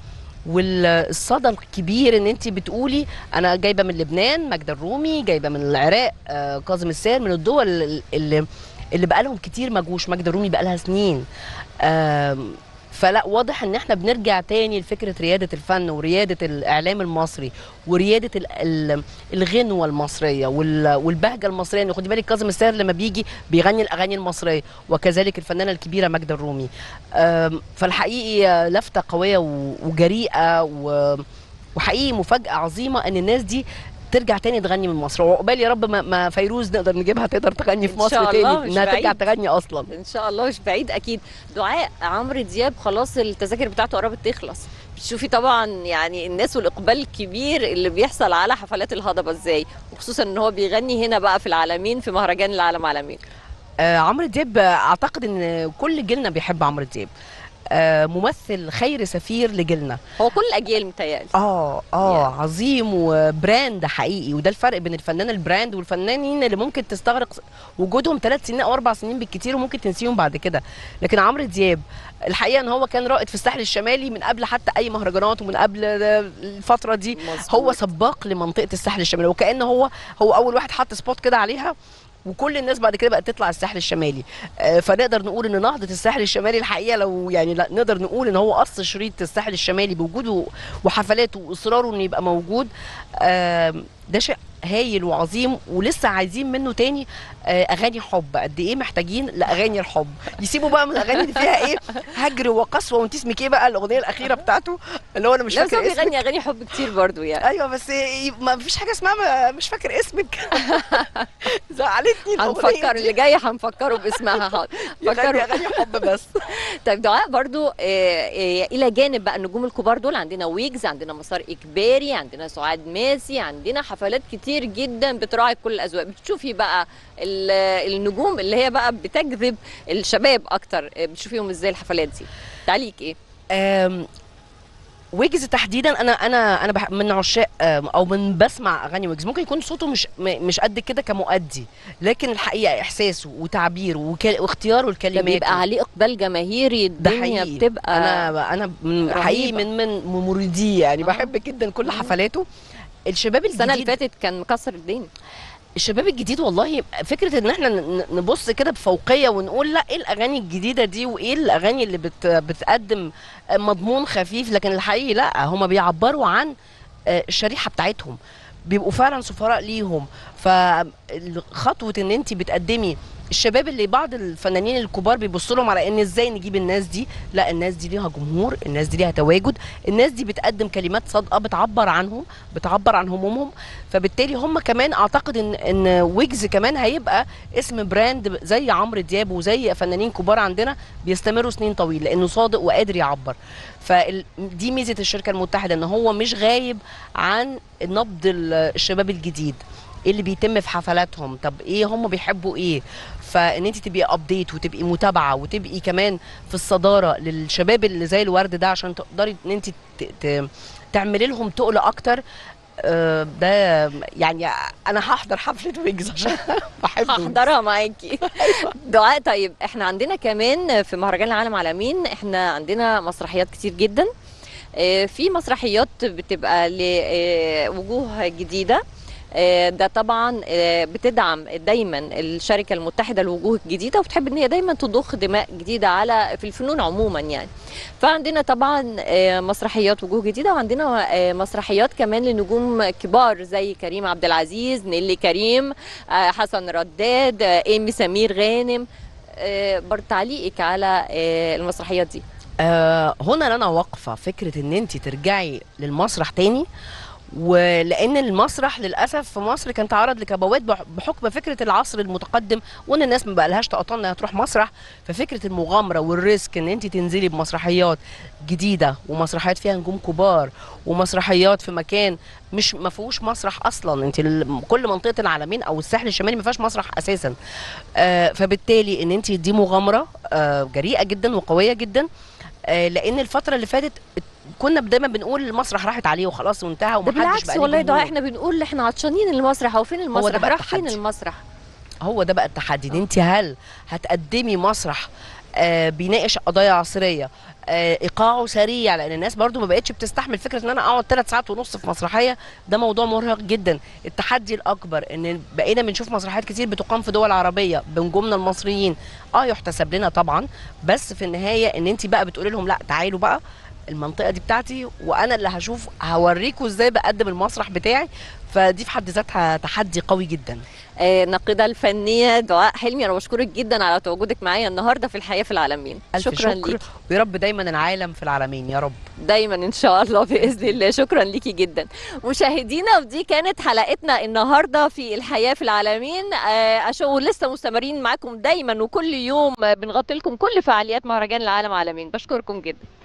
والصدى الكبير ان انت بتقولي انا جايبه من لبنان ماجدة الرومي جايبه من العراق آه، كاظم الساهر من الدول اللي اللي بقالهم كتير ما جوش ماجدة الرومي بقالها سنين آم، فلا واضح ان احنا بنرجع تاني لفكره رياده الفن ورياده الاعلام المصري ورياده ال- ال- الغنوه المصريه وال- والبهجه المصريه يعني خدي بالك كاظم الساهر لما بيجي بيغني الاغاني المصريه وكذلك الفنانه الكبيره ماجدة الرومي آم، فالحقيقي لفته قويه و- وجريئه و- وحقيقي مفاجاه عظيمه ان الناس دي ترجع تاني تغني من مصر وعقبال يا رب ما, ما فيروز نقدر نجيبها تقدر تغني في إن مصر شاء تاني الله، مش انها ترجع بعيد. تغني اصلا ان شاء الله مش بعيد اكيد دعاء عمرو دياب خلاص التذاكر بتاعته قربت تخلص بتشوفي طبعا يعني الناس والاقبال الكبير اللي بيحصل على حفلات الهضبه ازاي وخصوصا ان هو بيغني هنا بقى في العالمين في مهرجان العالم عالمين آه عمرو دياب آه، اعتقد ان كل جيلنا بيحب عمرو دياب آه ممثل خير سفير لجيلنا هو كل الاجيال متهيألي اه اه عظيم وبراند حقيقي وده الفرق بين الفنان البراند والفنانين اللي ممكن تستغرق وجودهم ثلاث سنين او اربع سنين بالكتير وممكن تنسيهم بعد كده لكن عمرو دياب الحقيقه ان هو كان رائد في الساحل الشمالي من قبل حتى اي مهرجانات ومن قبل الفتره دي مظبوط. هو سباق لمنطقه الساحل الشمالي وكان هو هو اول واحد حط سبوت كده عليها وكل الناس بعد كده بقت تطلع الساحل الشمالي آه، فنقدر نقول ان نهضه الساحل الشمالي الحقيقه لو يعني لا نقدر نقول ان هو قص شريط الساحل الشمالي بوجوده وحفلاته واصراره انه يبقى موجود آم، ده شيء هايل وعظيم ولسه عايزين منه تاني آه، اغاني حب قد ايه محتاجين لاغاني الحب يسيبوا بقى من الاغاني اللي فيها ايه هجر وقسوه وانت اسمك ايه بقى الاغنيه الاخيره بتاعته اللي هو انا مش لا بس فاكر هو اسمك بيغني اغاني حب كتير برضو يعني ايوه بس ي- ما فيش حاجه اسمها ما- مش فاكر اسمك زعلتني الأغنية هنفكر دي. اللي جاي هنفكره باسمها حاضر يغني فكروا اغاني حب بس طيب دعاء برضو آه، آه، الى جانب بقى النجوم الكبار دول عندنا ويجز عندنا مسار اجباري عندنا سعاد ماسي عندنا حفلات كتير جدا بتراعي كل الاذواق بتشوفي بقى ال- النجوم اللي هي بقى بتجذب الشباب اكتر آه، بتشوفيهم ازاي الحفلات دي تعليق ايه آم، ويجز تحديدا انا انا انا بح- من عشاق آم، او من بسمع اغاني ويجز ممكن يكون صوته مش م- مش قد كده كمؤدي لكن الحقيقه احساسه وتعبيره وك- واختياره ده الكلمات بيبقى عليه اقبال جماهيري ده الدنيا حقيقي بتبقى انا انا من حقيقي رهيبة. من من مريديه يعني بحب جدا كل حفلاته الشباب الجديد السنه اللي فاتت كان مكسر الدنيا الشباب الجديد والله فكره ان احنا ن- نبص كده بفوقيه ونقول لا ايه الاغاني الجديده دي وايه الاغاني اللي بت بتقدم مضمون خفيف لكن الحقيقي لا هم بيعبروا عن آه، الشريحه بتاعتهم بيبقوا فعلا سفراء ليهم فخطوه ان انت بتقدمي الشباب اللي بعض الفنانين الكبار بيبصوا لهم على ان ازاي نجيب الناس دي لا الناس دي ليها جمهور الناس دي ليها تواجد الناس دي بتقدم كلمات صادقه بتعبر عنهم بتعبر عن همومهم فبالتالي هم كمان اعتقد ان ان ويجز كمان هيبقى اسم براند زي عمرو دياب وزي فنانين كبار عندنا بيستمروا سنين طويل لانه صادق وقادر يعبر فدي ميزه الشركه المتحده ان هو مش غايب عن نبض ال- الشباب الجديد ايه اللي بيتم في حفلاتهم طب ايه هم بيحبوا ايه فان انت تبقي ابديت وتبقي متابعه وتبقي كمان في الصداره للشباب اللي زي الورد ده عشان تقدري ان انت ت- ت- تعملي لهم تقل اكتر آه، ده يعني انا هحضر حفله ويجز عشان بحب هحضرها معاكي دعاء طيب احنا عندنا كمان في مهرجان العالم عالمين احنا عندنا مسرحيات كتير جدا آه، في مسرحيات بتبقى لوجوه جديده آه، ده طبعا آه، بتدعم دايما الشركه المتحده للوجوه الجديده وبتحب ان هي دايما تضخ دماء جديده على في الفنون عموما يعني فعندنا طبعا آه، مسرحيات وجوه جديده وعندنا آه، مسرحيات كمان لنجوم كبار زي كريم عبد العزيز نيلي كريم آه، حسن رداد آه، ايمي سمير غانم آه، برضه تعليقك على آه، المسرحيات دي آه هنا انا واقفه فكره ان انت ترجعي للمسرح تاني ولان المسرح للاسف في مصر كان تعرض لكبوات بح- بحكم فكره العصر المتقدم وان الناس ما بقالهاش طاقه انها تروح مسرح ففكره المغامره والريسك ان انت تنزلي بمسرحيات جديده ومسرحيات فيها نجوم كبار ومسرحيات في مكان مش ما فيهوش مسرح اصلا انت ال- كل منطقه العالمين او الساحل الشمالي ما فيهاش مسرح اساسا آه فبالتالي ان انت دي مغامره آه جريئه جدا وقويه جدا آه، لان الفتره اللي فاتت كنا دايما بنقول المسرح راحت عليه وخلاص وانتهى ده ومحدش بالعكس بقى ليه والله دعاء جمهور. احنا بنقول احنا عطشانين المسرح هو فين ده المسرح بقى راح فين التحدي. المسرح هو ده بقى التحدي ان انت هل هتقدمي مسرح آه بيناقش قضايا عصريه آه ايقاعه سريع لان الناس برضو ما بقتش بتستحمل فكره ان انا اقعد ثلاث ساعات ونص في مسرحيه ده موضوع مرهق جدا التحدي الاكبر ان بقينا بنشوف مسرحيات كتير بتقام في دول عربيه بنجومنا المصريين اه يحتسب لنا طبعا بس في النهايه ان انت بقى بتقولي لهم لا تعالوا بقى المنطقه دي بتاعتي وانا اللي هشوف هوريكم ازاي بقدم المسرح بتاعي فدي في حد ذاتها تحدي قوي جدا آه، الناقده الفنيه دعاء حلمي انا بشكرك جدا على تواجدك معايا النهارده في الحياه في العالمين ألف شكرا شكر ليكي ويا رب دايما العالم في العالمين يا رب دايما ان شاء الله باذن الله شكرا ليكي جدا مشاهدينا ودي كانت حلقتنا النهارده في الحياه في العالمين آه، أشو لسه مستمرين معاكم دايما وكل يوم آه، بنغطي لكم كل فعاليات مهرجان العالم عالمين بشكركم جدا